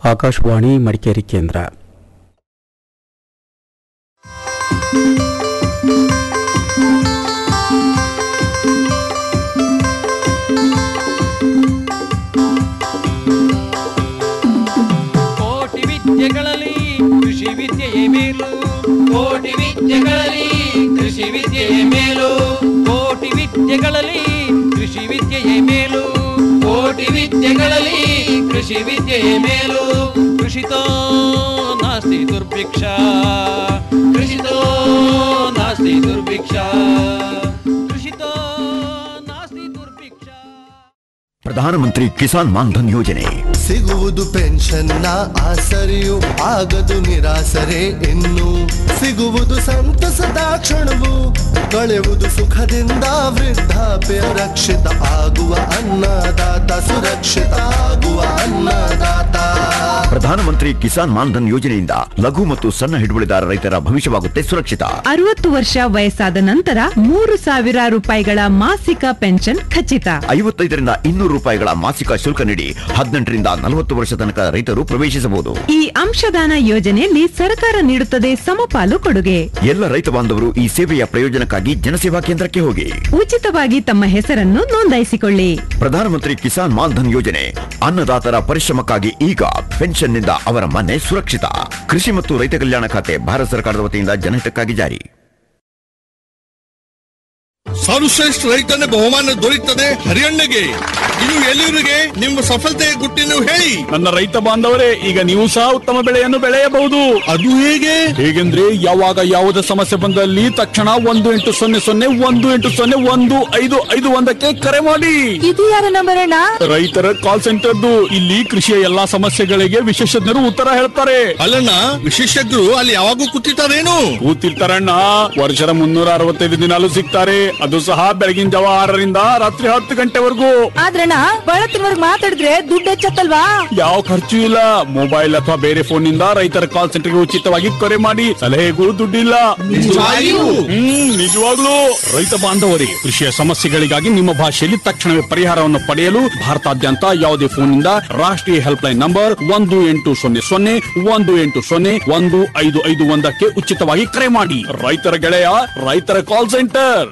ಆಕಾಶವಾಣಿ ಮಡಿಕೇರಿ ಕೇಂದ್ರ ಕೋಟಿ ವಿದ್ಯೆಗಳಲ್ಲಿ ಕೃಷಿ ವಿದ್ಯೆಯೇ ಮೇಲು ಕೋಟಿ ವಿದ್ಯೆಗಳಲ್ಲಿ ಕೃಷಿ ವಿದ್ಯೆಯೇ ಮೇಲು ಕೋಟಿ ವಿದ್ಯೆಗಳಲ್ಲಿ ಕೃಷಿ ವಿದ್ಯೆಯೇ ಮೇಲು ಕೋಟಿ ವಿದ್ಯೆಗಳಲ್ಲಿ ಕೃಷಿ ವಿದ್ಯೆಯೇ ಮೇಲು ಕೃಷಿತೋ ನಾಸ್ತಿ ದುರ್ಭಿಕ್ಷ ಕೃಷಿತೋ ನಾಸ್ತಿ ದುರ್ಭಿಕ್ಷ ಕೃಷಿತೋ ನಾಸ್ತಿ ದುರ್ಭಿಕ್ಷ ಪ್ರಧಾನಮಂತ್ರಿ ಕಿಸಾನ್ ಮಾನ್ಧನ್ ಯೋಜನೆ ಸಿಗುವುದು ಪೆನ್ಷನ್ನ ಆಸರೆಯು ಆಗದು ನಿರಾಸರೆ ಇನ್ನು ಸಿಗುವುದು ಸಂತಸದ ಕ್ಷಣವು ಕಳೆಯುವುದು ಸುಖದಿಂದ ವೃದ್ಧಾಪ್ಯ ರಕ್ಷಿತ ಆಗುವ ಅನ್ನದಾತ ಸುರಕ್ಷಿತ ಆಗುವ ಅನ್ನದಾತ ಪ್ರಧಾನಮಂತ್ರಿ ಕಿಸಾನ್ ಮಾನ್ಧನ್ ಯೋಜನೆಯಿಂದ ಲಘು ಮತ್ತು ಸಣ್ಣ ಹಿಡುವಳಿದಾರ ರೈತರ ಭವಿಷ್ಯವಾಗುತ್ತೆ ಸುರಕ್ಷಿತ ಅರವತ್ತು ವರ್ಷ ವಯಸ್ಸಾದ ನಂತರ ಮೂರು ಸಾವಿರ ರೂಪಾಯಿಗಳ ಮಾಸಿಕ ಪೆನ್ಷನ್ ಖಚಿತ ಐವತ್ತೈದರಿಂದ ಇನ್ನೂರು ರೂಪಾಯಿಗಳ ಮಾಸಿಕ ಶುಲ್ಕ ನೀಡಿ ಹದಿನೆಂಟರಿಂದ ನಲವತ್ತು ವರ್ಷ ತನಕ ರೈತರು ಪ್ರವೇಶಿಸಬಹುದು ಈ ಅಂಶದಾನ ಯೋಜನೆಯಲ್ಲಿ ಸರ್ಕಾರ ನೀಡುತ್ತದೆ ಸಮಪಾಲು ಕೊಡುಗೆ ಎಲ್ಲ ರೈತ ಬಾಂಧವರು ಈ ಸೇವೆಯ ಪ್ರಯೋಜನಕ್ಕಾಗಿ ಜನಸೇವಾ ಕೇಂದ್ರಕ್ಕೆ ಹೋಗಿ ಉಚಿತವಾಗಿ ತಮ್ಮ ಹೆಸರನ್ನು ನೋಂದಾಯಿಸಿಕೊಳ್ಳಿ ಪ್ರಧಾನಮಂತ್ರಿ ಕಿಸಾನ್ ಮಾನ್ಧನ್ ಯೋಜನೆ ಅನ್ನದಾತರ ಪರಿಶ್ರಮಕ್ಕಾಗಿ ಈಗ ಪೆನ್ಷನ್ನಿಂದ ಅವರ ಮನೆ ಸುರಕ್ಷಿತ ಕೃಷಿ ಮತ್ತು ರೈತ ಕಲ್ಯಾಣ ಖಾತೆ ಭಾರತ ಸರ್ಕಾರದ ವತಿಯಿಂದ ಜನಹಿತಕ್ಕಾಗಿ ಜಾರಿ ಸರ್ವಶ್ರೇಷ್ಠ ರೈತನ ಬಹುಮಾನ ದೊರೆಯುತ್ತದೆ ಹರಿಯಣ್ಣಗೆ ಇದು ಎಲ್ಲಿವರಿಗೆ ನಿಮ್ಮ ಸಫಲತೆಯ ಗುಟ್ಟಿನ ಹೇಳಿ ನನ್ನ ರೈತ ಬಾಂಧವರೇ ಈಗ ನೀವು ಸಹ ಉತ್ತಮ ಬೆಳೆಯನ್ನು ಬೆಳೆಯಬಹುದು ಅದು ಹೇಗೆ ಹೇಗೆಂದ್ರೆ ಯಾವಾಗ ಯಾವುದೇ ಸಮಸ್ಯೆ ಬಂದಲ್ಲಿ ತಕ್ಷಣ ಒಂದು ಎಂಟು ಸೊನ್ನೆ ಸೊನ್ನೆ ಒಂದು ಎಂಟು ಸೊನ್ನೆ ಒಂದು ಐದು ಐದು ಒಂದಕ್ಕೆ ಕರೆ ಮಾಡಿ ಇದು ಯಾರ ನಂಬರ್ ಅಣ್ಣ ರೈತರ ಕಾಲ್ ಸೆಂಟರ್ದು ಇಲ್ಲಿ ಕೃಷಿಯ ಎಲ್ಲಾ ಸಮಸ್ಯೆಗಳಿಗೆ ವಿಶೇಷಜ್ಞರು ಉತ್ತರ ಹೇಳ್ತಾರೆ ಅಲ್ಲಣ್ಣ ವಿಶೇಷಜ್ಞರು ಅಲ್ಲಿ ಯಾವಾಗೂ ಕೂತಿರ್ತಾರೇನು ಕೂತಿರ್ತಾರಣ್ಣ ವರ್ಷದ ಮುನ್ನೂರ ಅರವತ್ತೈದು ದಿನಾಲು ಸಿಗ್ತಾರೆ ಅದು ಸಹ ಬೆಳಗಿನ ಜಾವ ಆರರಿಂದ ರಾತ್ರಿ ಹತ್ತು ಗಂಟೆವರೆಗೂ ಆದ್ರಣ್ಣ ಬಳತ್ತಿನವರ್ಗ್ ಮಾತಾಡಿದ್ರೆ ದುಡ್ಡು ಹೆಚ್ಚತ್ತಲ್ವಾ ಯಾವ ಖರ್ಚು ಇಲ್ಲ ಮೊಬೈಲ್ ಅಥವಾ ಬೇರೆ ಫೋನ್ ನಿಂದ ರೈತರ ಕಾಲ್ ಸೆಂಟರ್ಗೆ ಉಚಿತವಾಗಿ ಕರೆ ಮಾಡಿ ಸಲಹೆಗೂ ದುಡ್ಡಿಲ್ಲ ನಿಜವಾಗಿಯೂ? ಹ್ಮ್ ನಿಜವಾಗ್ಲೂ ರೈತ ಬಾಂಧವರಿಗೆ ಕೃಷಿಯ ಸಮಸ್ಯೆಗಳಿಗಾಗಿ ನಿಮ್ಮ ಭಾಷೆಯಲ್ಲಿ ತಕ್ಷಣವೇ ಪರಿಹಾರವನ್ನು ಪಡೆಯಲು ಭಾರತಾದ್ಯಂತ ಯಾವುದೇ ಫೋನ್ ನಿಂದ ರಾಷ್ಟ್ರೀಯ ಹೆಲ್ಪ್ ಲೈನ್ ನಂಬರ್ ಒಂದು ಎಂಟು ಸೊನ್ನೆ ಸೊನ್ನೆ ಒಂದು ಎಂಟು ಸೊನ್ನೆ ಒಂದು ಐದು ಐದು ಒಂದಕ್ಕೆ ಉಚಿತವಾಗಿ ಕರೆ ಮಾಡಿ ರೈತರ ಗೆಳೆಯ ರೈತರ ಕಾಲ್ ಸೆಂಟರ್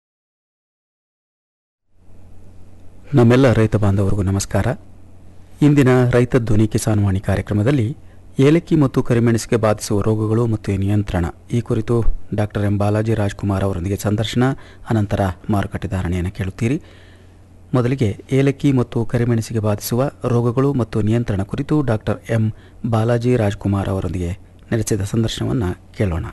ನಮ್ಮೆಲ್ಲ ರೈತ ಬಾಂಧವರಿಗೂ ನಮಸ್ಕಾರ ಇಂದಿನ ರೈತ ಧ್ವನಿ ಕಿಸಾನ್ ವಾಣಿ ಕಾರ್ಯಕ್ರಮದಲ್ಲಿ ಏಲಕ್ಕಿ ಮತ್ತು ಕರಿಮೆಣಸಿಗೆ ಬಾಧಿಸುವ ರೋಗಗಳು ಮತ್ತು ನಿಯಂತ್ರಣ ಈ ಕುರಿತು ಡಾಕ್ಟರ್ ಎಂ ಬಾಲಾಜಿ ರಾಜ್ಕುಮಾರ್ ಅವರೊಂದಿಗೆ ಸಂದರ್ಶನ ಅನಂತರ ಮಾರುಕಟ್ಟೆ ಧಾರಣೆಯನ್ನು ಕೇಳುತ್ತೀರಿ ಮೊದಲಿಗೆ ಏಲಕ್ಕಿ ಮತ್ತು ಕರಿಮೆಣಸಿಗೆ ಬಾಧಿಸುವ ರೋಗಗಳು ಮತ್ತು ನಿಯಂತ್ರಣ ಕುರಿತು ಡಾಕ್ಟರ್ ಎಂ ಬಾಲಾಜಿ ರಾಜ್ಕುಮಾರ್ ಅವರೊಂದಿಗೆ ನಡೆಸಿದ ಸಂದರ್ಶನವನ್ನು ಕೇಳೋಣ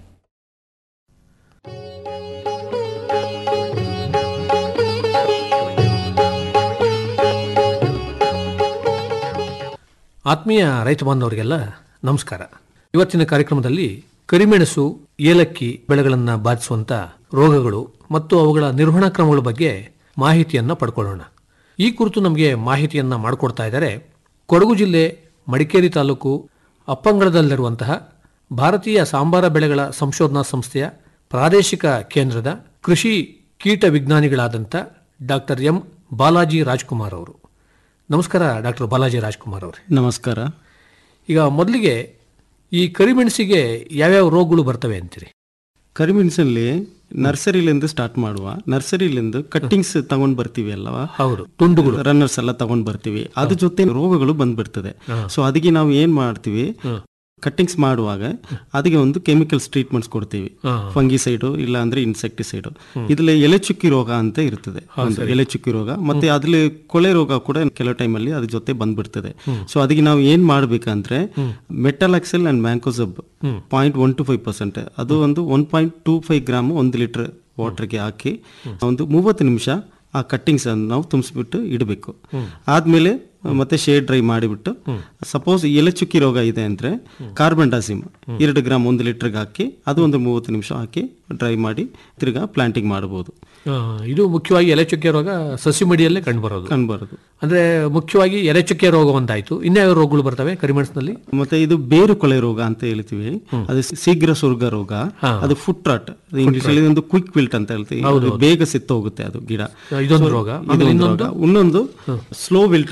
ಆತ್ಮೀಯ ರೈತ ಬಾಂಧವರಿಗೆಲ್ಲ ನಮಸ್ಕಾರ ಇವತ್ತಿನ ಕಾರ್ಯಕ್ರಮದಲ್ಲಿ ಕರಿಮೆಣಸು ಏಲಕ್ಕಿ ಬೆಳೆಗಳನ್ನು ಬಾಧಿಸುವಂತ ರೋಗಗಳು ಮತ್ತು ಅವುಗಳ ನಿರ್ವಹಣಾ ಕ್ರಮಗಳ ಬಗ್ಗೆ ಮಾಹಿತಿಯನ್ನ ಪಡ್ಕೊಳ್ಳೋಣ ಈ ಕುರಿತು ನಮಗೆ ಮಾಹಿತಿಯನ್ನ ಮಾಡಿಕೊಡ್ತಾ ಇದ್ದಾರೆ ಕೊಡಗು ಜಿಲ್ಲೆ ಮಡಿಕೇರಿ ತಾಲೂಕು ಅಪ್ಪಂಗಳದಲ್ಲಿರುವಂತಹ ಭಾರತೀಯ ಸಾಂಬಾರ ಬೆಳೆಗಳ ಸಂಶೋಧನಾ ಸಂಸ್ಥೆಯ ಪ್ರಾದೇಶಿಕ ಕೇಂದ್ರದ ಕೃಷಿ ಕೀಟ ವಿಜ್ಞಾನಿಗಳಾದಂಥ ಡಾಕ್ಟರ್ ಎಂ ಬಾಲಾಜಿ ರಾಜ್ಕುಮಾರ್ ಅವರು ನಮಸ್ಕಾರ ಡಾಕ್ಟರ್ ಬಾಲಾಜಿ ರಾಜ್ಕುಮಾರ್ ಅವರೇ ನಮಸ್ಕಾರ ಈಗ ಮೊದಲಿಗೆ ಈ ಕರಿಮೆಣಸಿಗೆ ಯಾವ್ಯಾವ ರೋಗಗಳು ಬರ್ತವೆ ಅಂತೀರಿ ಕರಿಮೆಣಸಲ್ಲಿ ನರ್ಸರಿಲಿಂದ ಸ್ಟಾರ್ಟ್ ಮಾಡುವ ನರ್ಸರಿಲಿಂದ ಕಟ್ಟಿಂಗ್ಸ್ ತಗೊಂಡ್ ಬರ್ತೀವಿ ಅಲ್ಲವಾ ಹೌದು ತುಂಡುಗಳು ರನ್ನರ್ಸ್ ಎಲ್ಲ ತಗೊಂಡ್ ಬರ್ತೀವಿ ಅದ್ರ ಜೊತೆ ರೋಗಗಳು ಬಂದ್ಬಿಡ್ತದೆ ಸೊ ಅದಕ್ಕೆ ನಾವು ಏನ್ ಮಾಡ್ತೀವಿ ಕಟ್ಟಿಂಗ್ಸ್ ಮಾಡುವಾಗ ಅದಕ್ಕೆ ಒಂದು ಕೆಮಿಕಲ್ಸ್ ಟ್ರೀಟ್ಮೆಂಟ್ಸ್ ಕೊಡ್ತೀವಿ ಫಂಗಿಸೈಡು ಇಲ್ಲ ಅಂದ್ರೆ ಇನ್ಸೆಕ್ಟಿಸೈಡು ಇದ್ರಲ್ಲಿ ಎಲೆ ಚುಕ್ಕಿ ರೋಗ ಅಂತ ಇರ್ತದೆ ಒಂದು ಎಲೆ ಚುಕ್ಕಿ ರೋಗ ಮತ್ತೆ ಅದ್ರಲ್ಲಿ ಕೊಳೆ ರೋಗ ಕೂಡ ಕೆಲವು ಟೈಮಲ್ಲಿ ಅದ್ರ ಜೊತೆ ಬಂದ್ಬಿಡ್ತದೆ ಸೊ ಅದಕ್ಕೆ ನಾವು ಏನ್ ಮಾಡ್ಬೇಕಂದ್ರೆ metalaxyl and mancozeb point one two five percent ಅದು ಒಂದು one point two five gram ಒಂದು ಲೀಟರ್ ವಾಟರ್ಗೆ ಹಾಕಿ ಒಂದು ಮೂವತ್ತು ನಿಮಿಷ ಆ ಕಟ್ಟಿಂಗ್ಸ್ ಅನ್ನು ನಾವು ತುಂಬಿಸ್ಬಿಟ್ಟು ಇಡಬೇಕು ಆದ್ಮೇಲೆ ಮತ್ತೆ ಶೇಡ್ ಡ್ರೈ ಮಾಡಿಬಿಟ್ಟು ಸಪೋಸ್ ಎಲೆ ಚುಕ್ಕಿ ರೋಗ ಇದೆ ಅಂದ್ರೆ ಕಾರ್ಬನ್ ಡಾಸಿಮ್ ಎರಡು ಗ್ರಾಮ್ ಒಂದು ಲೀಟರ್ಗೆ ಹಾಕಿ ಅದು ಒಂದು ಮೂವತ್ತು ನಿಮಿಷ ಹಾಕಿ ಡ್ರೈ ಮಾಡಿ ತಿರ್ಗಾ ಪ್ಲಾಂಟಿಂಗ್ ಮಾಡಬಹುದು ಆ, ಇದು ಮುಖ್ಯವಾಗಿ ಎಲೆ ಚುಕ್ಕೆ ರೋಗ ಸಸಿ ಮಡಿಯಲ್ಲೇ ಕಂಡುಬರೋದು ಕಂಡುಬರೋದು ಅಂದ್ರೆ ಮುಖ್ಯವಾಗಿ ಎಲೆ ಚುಕ್ಕೆ ರೋಗ ಒಂದಾಯ್ತು ಇನ್ಯಾವ ರೋಗಗಳು ಬರ್ತವೆ ಕರಿಮೆಣಸಿನಲ್ಲಿ ಮತ್ತೆ ಇದು ಬೇರು ಕೊಳೆ ರೋಗ ಅಂತ ಹೇಳ್ತೀವಿ ಅದು ಶೀಘ್ರ ಸುರ್ಗ ರೋಗ ಅದು ಫುಟ್ ರಾಟ್ ಇಂಗ್ಲಿಷ್ ಅಲ್ಲಿ ಒಂದು ಕ್ವಿಕ್ ವಿಲ್ಟ್ ಅಂತ ಹೇಳ್ತೀವಿ ಅದು ಬೇಗ ಸಿತ್ತು ಹೋಗುತ್ತೆ ಅದು ಗಿಡ ಇದೊಂದು So, ರೋಗ. ಇದು ಒಂದು ರೋಗ. ಇನ್ನೊಂದು ಸ್ಲೋ ವಿಲ್ಟ್ ಅಂತ ಹೇಳ್ತೀವಿ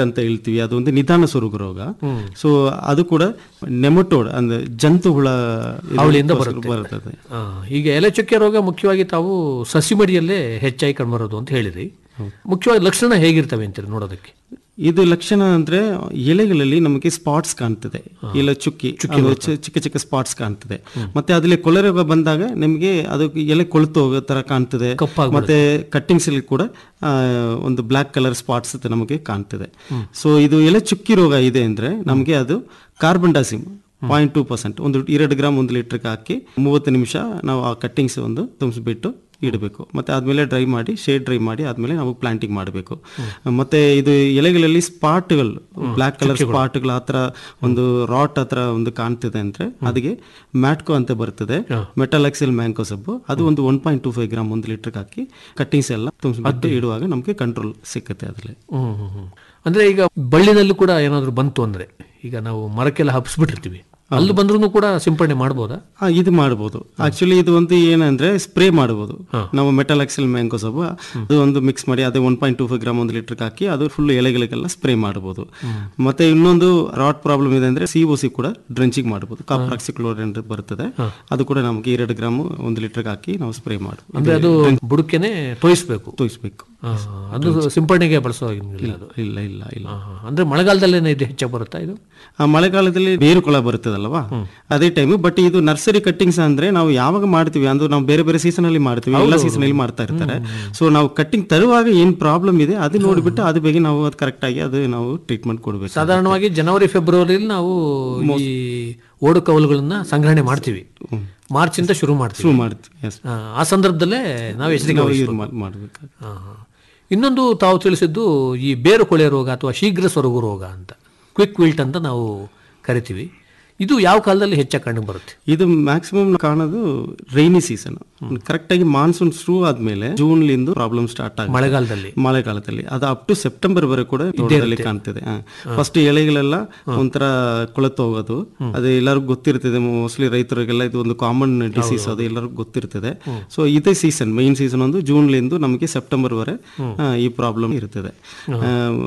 ಹೇಳ್ತೀವಿ ಅದು ಒಂದು ನಿಧಾನ ಸೊರಗು ರೋಗ ಸೊ ಅದು ಕೂಡ ನೆಮಟೋಡ್ ಅಂದ್ರೆ ಜಂತು ಹುಳ ಇದು ಹಾವಳಿಯಿಂದ ಬರ್ತದೆ ಬರುತ್ತೆ ಆ, ಈಗ ಎಲೆ ಚುಕ್ಕೆ ರೋಗ ಮುಖ್ಯವಾಗಿ ತಾವು ಸಸಿ ಮಡಿಯಲ್ಲೇ ಹೆಚ್ಚಾಗಿ ಕಂಡುಬರೋದು ಅಂತ ಹೇಳಿರಿ ಮುಖ್ಯವಾಗಿ ಲಕ್ಷಣ ಹೇಗಿರ್ತವೆ ಅಂತೀರಿ ನೋಡೋದಕ್ಕೆ ಇದು ಲಕ್ಷಣ ಅಂದ್ರೆ ಎಲೆಗಳಲ್ಲಿ ನಮಗೆ ಸ್ಪಾಟ್ಸ್ ಕಾಣ್ತದೆ ಎಲೆ ಚುಕ್ಕಿ ಅದು ಚಿ- ಚಿಕ್ಕ ಚಿಕ್ಕ ಸ್ಪಾಟ್ಸ್ ಕಾಣ್ತದೆ ಮತ್ತೆ ಅದ್ರಲ್ಲಿ ಕೊಳೆ ರೋಗ ಬಂದಾಗ ನಿಮಗೆ ಅದು ಎಲೆ ಕೊಳ್ತು ಹೋಗೋ ತರ ಕಾಣ್ತದೆ ಮತ್ತೆ ಕಟ್ಟಿಂಗ್ಸ್ ಅಲ್ಲಿ ಕೂಡ ಆ, ಒಂದು ಬ್ಲಾಕ್ ಕಲರ್ ಸ್ಪಾಟ್ಸ್ ನಮಗೆ ಕಾಣ್ತದೆ ಸೊ ಇದು ಎಲೆ ಚುಕ್ಕಿ ರೋಗ ಇದೆ ಅಂದ್ರೆ ನಮಗೆ ಅದು carbendazim point two percent ಒಂದು ಎರಡು ಗ್ರಾಮ್ ಒಂದು ಲೀಟರ್ಗೆ ಹಾಕಿ ಮೂವತ್ತು ನಿಮಿಷ ನಾವು ಆ ಕಟ್ಟಿಂಗ್ಸ್ ಒಂದು ತುಂಬಿಸ್ಬಿಟ್ಟು ಇಡಬೇಕು ಮತ್ತೆ ಆದ್ಮೇಲೆ ಡ್ರೈ ಮಾಡಿ ಶೇಡ್ ಡ್ರೈ ಮಾಡಿ ಆದ್ಮೇಲೆ ನಾವು ಪ್ಲಾಂಟಿಂಗ್ ಮಾಡಬೇಕು ಮತ್ತೆ ಇದು ಎಲೆಗಳಲ್ಲಿ ಸ್ಪಾಟ್ಗಳು ಬ್ಲಾಕ್ ಕಲರ್ ಸ್ಪಾಟ್ಗಳು ಹತ್ರ ಒಂದು ರಾಟ್ ಹತ್ರ ಒಂದು ಕಾಣ್ತಿದೆ ಅಂದ್ರೆ ಅದಕ್ಕೆ ಮ್ಯಾಟ್ಕೋ ಅಂತ ಬರ್ತದೆ ಮೆಟಲಾಕ್ಸಿಲ್ ಮ್ಯಾಂಕೋ ಸಬ್ಬು ಅದು ಒಂದು one point two five gram ಒಂದು ಲೀಟರ್ಗೆ ಹಾಕಿ ಕಟ್ಟಿಂಗ್ಸ್ ಎಲ್ಲ ತುಂಬಿಸ್ಬಿಟ್ಟು ಇಡುವಾಗ ನಮಗೆ ಕಂಟ್ರೋಲ್ ಸಿಕ್ಕತ್ತೆ ಅದರಲ್ಲಿ ಹ್ಮ್ ಹ್ಮ್ ಹ್ಮ್. ಅಂದ್ರೆ ಈಗ ಬಳ್ಳಿನಲ್ಲೂ ಕೂಡ ಏನಾದ್ರು ಬಂತು ಅಂದ್ರೆ ಈಗ ನಾವು ಮರಕ್ಕೆಲ್ಲ ಹಬ್ಸ್ಬಿಟ್ಟಿರ್ತೀವಿ ಅಲ್ಲಿ ಬಂದ್ರೂ ಕೂಡ ಸಿಂಪಡಣೆ ಮಾಡ್ಬೋದಾ ಆ, ಇದು ಮಾಡ್ಬೋದು ಆಕ್ಚುಲಿ ಇದು ಒಂದು ಏನಂದ್ರೆ ಸ್ಪ್ರೇ ಮಾಡ್ಬೋದು ನಾವು ಮೆಟಲ್ ಆಕ್ಸಲ್ ಮ್ಯಾಂಗೋ ಸೊಪ್ಪು ಅದು ಒಂದು ಮಿಕ್ಸ್ ಮಾಡಿ ಅದೇ one point two five gram ಒಂದು ಲೀಟರ್ಗೆ ಹಾಕಿ ಅದು ಫುಲ್ ಎಲೆಗಳಿಗೆಲ್ಲ ಸ್ಪ್ರೇ ಮಾಡ್ಬೋದು ಮತ್ತೆ ಇನ್ನೊಂದು ರಾಟ್ ಪ್ರಾಬ್ಲಮ್ ಇದೆ ಅಂದ್ರೆ ಸಿ ಒ ಸಿ ಕೂಡ ಡ್ರೆಂಚಿಂಗ್ ಮಾಡ್ಬೋದು ಕಾಪ್ರಾಕ್ಸಿಕ್ಲೋರೆನ್ ಬರ್ತದೆ ಅದು ಕೂಡ ನಮಗೆ ಎರಡು ಗ್ರಾಮ್ ಒಂದು ಲೀಟರ್ಗೆ ಹಾಕಿ ನಾವು ಸ್ಪ್ರೇ ಮಾಡ್ಬೋದು ಅಂದ್ರೆ ಅದು ಬುಡಕೆನೆ ತೋಯಿಸ್ಬೇಕು ತೋಯಿಸ್ಬೇಕು ಅದು ಸಿಂಪಡಣೆಗೆ ಬಳಸೋ ಹಾಗಿಲ್ಲ ಅದು ಇಲ್ಲ ಇಲ್ಲ ಇಲ್ಲ ಆ, ಆ. ಅಂದ್ರೆ ಮಳೆಗಾಲದಲ್ಲೇನೆ ಇದು ಹೆಚ್ಚಾಗಿ ಬರುತ್ತಾ ಇದು ಆ ಮಳೆಗಾಲದಲ್ಲಿ ಬೇರು ಕೊಳ ಬರ್ತದಲ್ವಾ ಅದೇ ಟೈಮ್ ಬಟ್ ಇದು ನರ್ಸರಿ ಕಟ್ಟಿಂಗ್ಸ್ ಅಂದ್ರೆ ನಾವು ಯಾವಾಗ ಮಾಡ್ತೀವಿ ಅಂದ್ರೆ ನಾವು ಬೇರೆ ಬೇರೆ ಸೀಸನ್ ಅಲ್ಲಿ ಮಾಡ್ತೀವಿ ಎಲ್ಲ ಸೀಸನ್ ಅಲ್ಲಿ ಮಾಡ್ತಾ ಇರ್ತಾರೆ ಸೊ ನಾವು ಕಟ್ಟಿಂಗ್ ತರುವಾಗ ಏನ್ ಪ್ರಾಬ್ಲಮ್ ಇದೆ ಅದು ನೋಡಿಬಿಟ್ಟು ಅದು ಬೇಗ ನಾವು ಅದು ಕರೆಕ್ಟ್ ಆಗಿ ಅದು ನಾವು ಟ್ರೀಟ್ಮೆಂಟ್ ಕೊಡ್ಬೇಕು ಸಾಧಾರಣವಾಗಿ ಜನವರಿ ಫೆಬ್ರವರಿಯಲ್ಲಿ ನಾವು ಈ ಓಡು ಕವಲುಗಳನ್ನ ಸಂಗ್ರಹಣೆ ಮಾಡ್ತೀವಿ ಮಾರ್ಚ್ ಇಂದ ಶುರು ಮಾಡ್ತೀವಿ ಶುರು ಮಾಡ್ತೀವಿ yes. ಆ, ಆ ಸಂದರ್ಭದಲ್ಲೇ ನಾವು ಎಚ್ಚರಿಕೆ ನಾವು ವಹಿಸ್ಬೇಕು. ಇದು ಮಾಡ್- ಮಾಡ್ಬೇಕು ಆ, ಆ. ಇನ್ನೊಂದು ತಾವು ತಿಳಿಸಿದ್ದು ಈ ಬೇರು ಕೊಳೆ ರೋಗ ಅಥವಾ ಶೀಘ್ರ ಸೊರಗು ರೋಗ ಅಂತ ಕ್ವಿಕ್ ವಿಲ್ಟ್ ಅಂತ ನಾವು ಕರಿತೀವಿ ಇದು ಯಾವ ಕಾಲದಲ್ಲಿ ಹೆಚ್ಚಾಗಿ ಕಂಡು ಬರುತ್ತೆ ಇದು ಮ್ಯಾಕ್ಸಿಮಮ್ ಕಾಣೋದು ರೈನಿ ಸೀಸನ್ ಕರೆಕ್ಟ್ ಆಗಿ ಮಾನ್ಸೂನ್ ಶುರು ಆದ್ಮೇಲೆ ಜೂನ್ ಲಿಂದ ಪ್ರಾಬ್ಲಮ್ ಸ್ಟಾರ್ಟ್ ಆಗುತ್ತೆ ಮಳೆಗಾಲದಲ್ಲಿ ಮಳೆಗಾಲದಲ್ಲಿ ಅದು ಅಪ್ ಟು ಸೆಪ್ಟೆಂಬರ್ ವರೆಗೆ ಕೂಡ ತೋಟದಲ್ಲಿ ಕಾಣ್ತದೆ ಫಸ್ಟ್ ಎಲೆಗಳೆಲ್ಲ ಒಂಥರ ಕೊಳೆತು ಹೋಗೋದು ಅದು ಎಲ್ಲರಿಗೂ ಗೊತ್ತಿರ್ತದೆ ಮೋಸ್ಟ್ಲಿ ರೈತರಿಗೆಲ್ಲ ಇದು ಒಂದು ಕಾಮನ್ ಡಿಸೀಸ್ ಅದು ಎಲ್ಲರಿಗೂ ಗೊತ್ತಿರ್ತದೆ ಸೊ ಇದೇ ಸೀಸನ್ ಮೈನ್ ಸೀಸನ್ ಒಂದು ಜೂನ್ ಲಿಂದ ನಮಗೆ ಸೆಪ್ಟೆಂಬರ್ ವರೆ ಆ, ಈ ಪ್ರಾಬ್ಲಮ್ ಇರ್ತದೆ ಆ,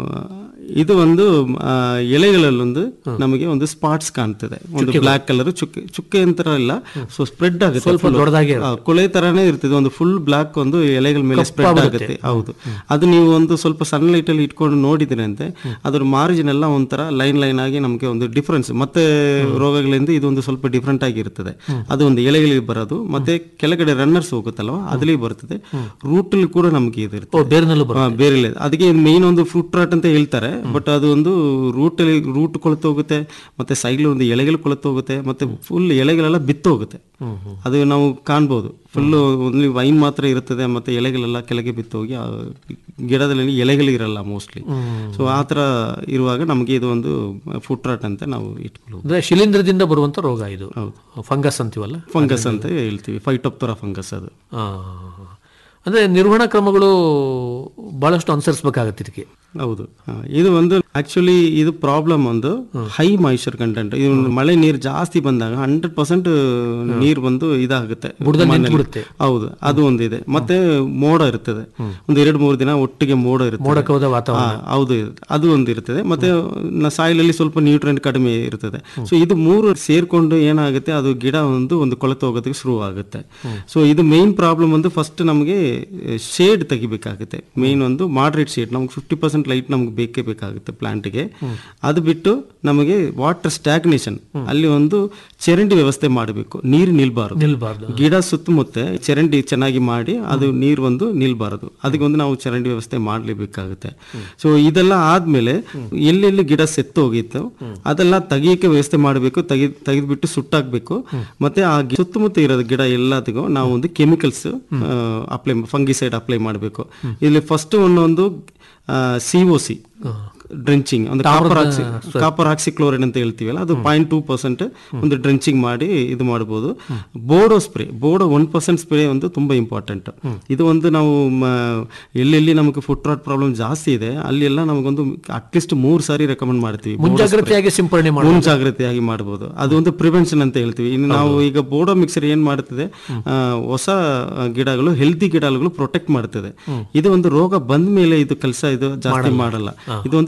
ಇದು ಒಂದು ಆ, ಎಲೆಗಳಲ್ಲೊಂದು ನಮಗೆ ಒಂದು ಸ್ಪಾಟ್ಸ್ ಕಾಣ್ತದೆ ಒಂದು ಬ್ಲಾಕ್ ಕಲರ್ ಚುಕ್ಕೆ ಚುಕ್ಕೆ ಅಂತ ಇಲ್ಲ ಸೊ ಸ್ಪ್ರೆಡ್ ಆಗುತ್ತೆ ಸ್ವಲ್ಪ full. ದೊಡ್ಡದಾಗಿ ಆ, ಕೊಳೆ ತರಾನೇ ಇರ್ತದೆ ಒಂದು ಫುಲ್ ಬ್ಲಾಕ್ ಒಂದು ಎಲೆಗಳ ಮೇಲೆ ಸ್ಪ್ರೆಡ್ ಆಗುತ್ತೆ ಹೌದು ಅದು ನೀವು ಒಂದು ಸ್ವಲ್ಪ ಸನ್ ಲೈಟ್ ಅಲ್ಲಿ ಇಟ್ಕೊಂಡು ನೋಡಿದ್ರೆ ಅಂತೆ ಅದ್ರ ಮಾರ್ಜಿನ್ ಎಲ್ಲ ಒಂಥರ ಲೈನ್ ಲೈನ್ ಆಗಿ ನಮಗೆ ಒಂದು ಡಿಫ್ರೆನ್ಸ್ ಮತ್ತೆ ರೋಗಗಳಿಂದ ಇದೊಂದು ಸ್ವಲ್ಪ ಡಿಫ್ರೆಂಟ್ ಆಗಿರ್ತದೆ ಅದು ಒಂದು ಎಲೆಗಳಿಗೆ ಬರೋದು ಮತ್ತೆ ಕೆಳಗಡೆ ರನ್ನರ್ಸ್ ಹೋಗುತ್ತಲ್ವಾ ಅದ್ರಲ್ಲಿ ಬರ್ತದೆ ರೂಟ್ ಅಲ್ಲಿ ಕೂಡ ನಮಗೆ ಇದು ಇರ್ತದೆ ಬೇರಿನಲ್ಲೂ ಹಾ, ಬೇರೆ ಇಲ್ಲ ಅದಕ್ಕೆ ಮೇನ್ ಒಂದು ಫ್ರೂಟ್ ರಾಟ್ ಅಂತ ಹೇಳ್ತಾರೆ ಬಟ್ ಅದು ಒಂದು ರೂಟ್ ಅಲ್ಲಿ ರೂಟ್ ಕೊಳೆತು ಹೋಗುತ್ತೆ ಮತ್ತೆ ಸೈಡ್ ಒಂದು ಎಲೆಗಳು ಕೊಳೆತು ಹೋಗುತ್ತೆ ಮತ್ತೆ ಫುಲ್ ಎಲೆಗಳೆಲ್ಲ ಬಿತ್ತು ಹೋಗುತ್ತೆ ಅದು ನಾವು ಕಾಣ್ಬೋದು ಫುಲ್ ಓನ್ಲಿ ವೈನ್ ಮಾತ್ರ ಇರುತ್ತದೆ ಮತ್ತೆ ಎಲೆಗಳೆಲ್ಲ ಕೆಳಗೆ ಬಿತ್ತು ಹೋಗಿ ಆ ಗಿಡದಲ್ಲಿ ಎಲೆಗಳು ಇರಲ್ಲ ಮೋಸ್ಟ್ಲಿ ಸೊ ಆ ಥರ ಇರುವಾಗ ನಮಗೆ ಇದು ಒಂದು ಫುಟ್ ರಾಟ್ ಅಂತ ನಾವು ಇಟ್ಕೊಳ್ಳೋದು ಅಂದ್ರೆ ಶಿಲೀಂಧ್ರದಿಂದ ಬರುವಂತ ರೋಗ ಇದು ಫಂಗಸ್ ಅಂತೀವಲ್ಲ ಫಂಗಸ್ ಅಂತ ಹೇಳ್ತೀವಿ ಫೈಟೋಪ್ತರಾ ಫಂಗಸ್ ಅದು ಆ, ಅಂದ್ರೆ ನಿರ್ವಹಣಾ ಕ್ರಮಗಳು ಬಹಳಷ್ಟು ಅನುಸರಿಸಬೇಕಾಗತ್ತೆ ಇದಕ್ಕೆ ಹೌದು ಹಾ, ಇದು ಒಂದು ಆಕ್ಚುಲಿ ಇದು ಪ್ರಾಬ್ಲಮ್ ಒಂದು ಹೈ ಮಾಯಿಶ್ಚರ್ ಕಂಟೆಂಟ್ ಇದು ಒಂದು ಮಳೆ ನೀರು ಜಾಸ್ತಿ ಬಂದಾಗ ಹಂಡ್ರೆಡ್ ಪರ್ಸೆಂಟ್ ನೀರು ಬಂದು ಇದಾಗುತ್ತೆ ಬುಡದಲ್ಲಿ ಮಣ್ಣಲ್ಲಿ. ನಿಂತ್ಬಿಡುತ್ತೆ. ಹೌದು ಅದು ಒಂದಿದೆ ಮತ್ತೆ ಮೋಡ ಇರ್ತದೆ ಒಂದು ಎರಡು ಮೂರು ದಿನ ಒಟ್ಟಿಗೆ ಮೋಡ ಇರುತ್ತೆ ಮೋಡ ಕವಿದ ವಾತಾವರಣ. ಹಾ, ಹೌದು ಇದು. ಅದು ಒಂದು ಇರ್ತದೆ ಮತ್ತೆ ಸಾಯಿಲ್ ಅಲ್ಲಿ ಸ್ವಲ್ಪ ನ್ಯೂಟ್ರೆಂಟ್ ಕಡಿಮೆ ಇರ್ತದೆ ಸೊ ಇದು ಮೂರು ಸೇರ್ಕೊಂಡು ಏನಾಗುತ್ತೆ ಅದು ಗಿಡ ಒಂದು ಒಂದು ಕೊಳೆತು ಹೋಗೋದಕ್ಕೆ ಶುರು ಆಗುತ್ತೆ ಸೊ ಇದು ಮೇನ್ ಪ್ರಾಬ್ಲಮ್ ಒಂದು ಫಸ್ಟ್ ನಮಗೆ ಶೇಡ್ ತೆಗಿಬೇಕಾಗುತ್ತೆ ಮೇನ್ ಒಂದು ಮಾಡ್ರೇಟ್ ಶೇಡ್ ನಮ್ಗೆ ಫಿಫ್ಟಿ ಪರ್ಸೆಂಟ್ ಲೈಟ್ ನಮ್ಗೆ ಬೇಕೇ ಬೇಕಾಗುತ್ತೆ ಪ್ಲಾಂಟ್ಗೆ ಅದು ಬಿಟ್ಟು ನಮಗೆ ವಾಟರ್ ಸ್ಟ್ಯಾಗ್ನೇಷನ್ ಅಲ್ಲಿ ಒಂದು ಚರಂಡಿ ವ್ಯವಸ್ಥೆ ಮಾಡಬೇಕು ನೀರು ನಿಲ್ಬಾರದು ನಿಲ್ಬಾರ್ದು ಗಿಡ ಸುತ್ತಮುತ್ತ ಚರಂಡಿ ಚೆನ್ನಾಗಿ ಮಾಡಿ ಅದು ನೀರು ಒಂದು ನಿಲ್ಬಾರದು ಅದಕ್ಕೆ ಒಂದು ನಾವು ಚರಂಡಿ ವ್ಯವಸ್ಥೆ ಮಾಡಲೇಬೇಕಾಗುತ್ತೆ ಸೊ ಇದೆಲ್ಲ ಆದ್ಮೇಲೆ ಎಲ್ಲೆಲ್ಲಿ ಗಿಡ ಸೆತ್ತು ಹೋಗಿತ್ತು ಅದೆಲ್ಲ ತೆಗಿಯಕ್ಕೆ ವ್ಯವಸ್ಥೆ ಮಾಡಬೇಕು ತೆಗಿ ತೆಗೆದ್ಬಿಟ್ಟು ಸುಟ್ಟಾಕ್ಬೇಕು ಮತ್ತೆ ಆ ಗಿ- ಸುತ್ತಮುತ್ತ ಇರೋದು ಗಿಡ ಎಲ್ಲದಕ್ಕೂ ನಾವು ಒಂದು ಕೆಮಿಕಲ್ಸ್ ಅಪ್ಲೈ ಫಂಗಿಸೈಡ್ ಅಪ್ಲೈ ಮಾಡಬೇಕು ಇಲ್ಲಿ ಫಸ್ಟ್ ಒಂದೊಂದು ಸಿ ಒ ಸಿ ಡ್ರೆಂಚಿಂಗ್ ಒಂದು ಕಾಪರ್ ಆಕ್ಸಿ ಕಾಪರ್ ಆಕ್ಸಿಕ್ಲೋರೈಡ್ ಅಂತ ಹೇಳ್ತೀವಲ್ಲ ಅದು ಪಾಯಿಂಟ್ ಟೂ ಪರ್ಸೆಂಟ್ ಒಂದು ಡ್ರೆಂಚಿಂಗ್ ಮಾಡಿ ಇದು ಮಾಡಬಹುದು Bodo spray Bodo one percent spray ಒಂದು ತುಂಬಾ ಇಂಪಾರ್ಟೆಂಟ್ ಇದು ಒಂದು ನಾವು ಮ, ಎಲ್ಲೆಲ್ಲಿ ನಮಗೆ ಫುಟ್ ರಾಟ್ ಪ್ರಾಬ್ಲಮ್ ಜಾಸ್ತಿ ಇದೆ ಅಲ್ಲಿ ಎಲ್ಲ ನಮಗೊಂದು ಅಟ್ಲೀಸ್ಟ್ ಮೂರು ಸಾರಿ ರೆಕಮೆಂಡ್ ಮಾಡ್ತೀವಿ Bodo spray. ಮುಂಜಾಗ್ರತೆಯಾಗಿ ಸಿಂಪಡಣೆ ಮಾಡಿ ಮುಂಜಾಗ್ರತೆಯಾಗಿ ಮಾಡಬಹುದು ಅದು ಒಂದು ಪ್ರಿವೆನ್ಷನ್ ಅಂತ ಹೇಳ್ತೀವಿ ಇನ್ನು ನಾವು ಈಗ ಬೋಡೋ ಮಿಕ್ಸರ್ ಏನ್ ಮಾಡುತ್ತದೆ ಆ, ಹೊಸ ಗಿಡಗಳು ಹೆಲ್ದಿ ಗಿಡಗಳು ಪ್ರೊಟೆಕ್ಟ್ ಮಾಡ್ತದೆ ಇದು ಒಂದು ರೋಗ ಬಂದ ಮೇಲೆ ಇದು ಕೆಲಸ ಇದು ಜಾಸ್ತಿ ಮಾಡಲ್ಲ ಇದು ಒಂದು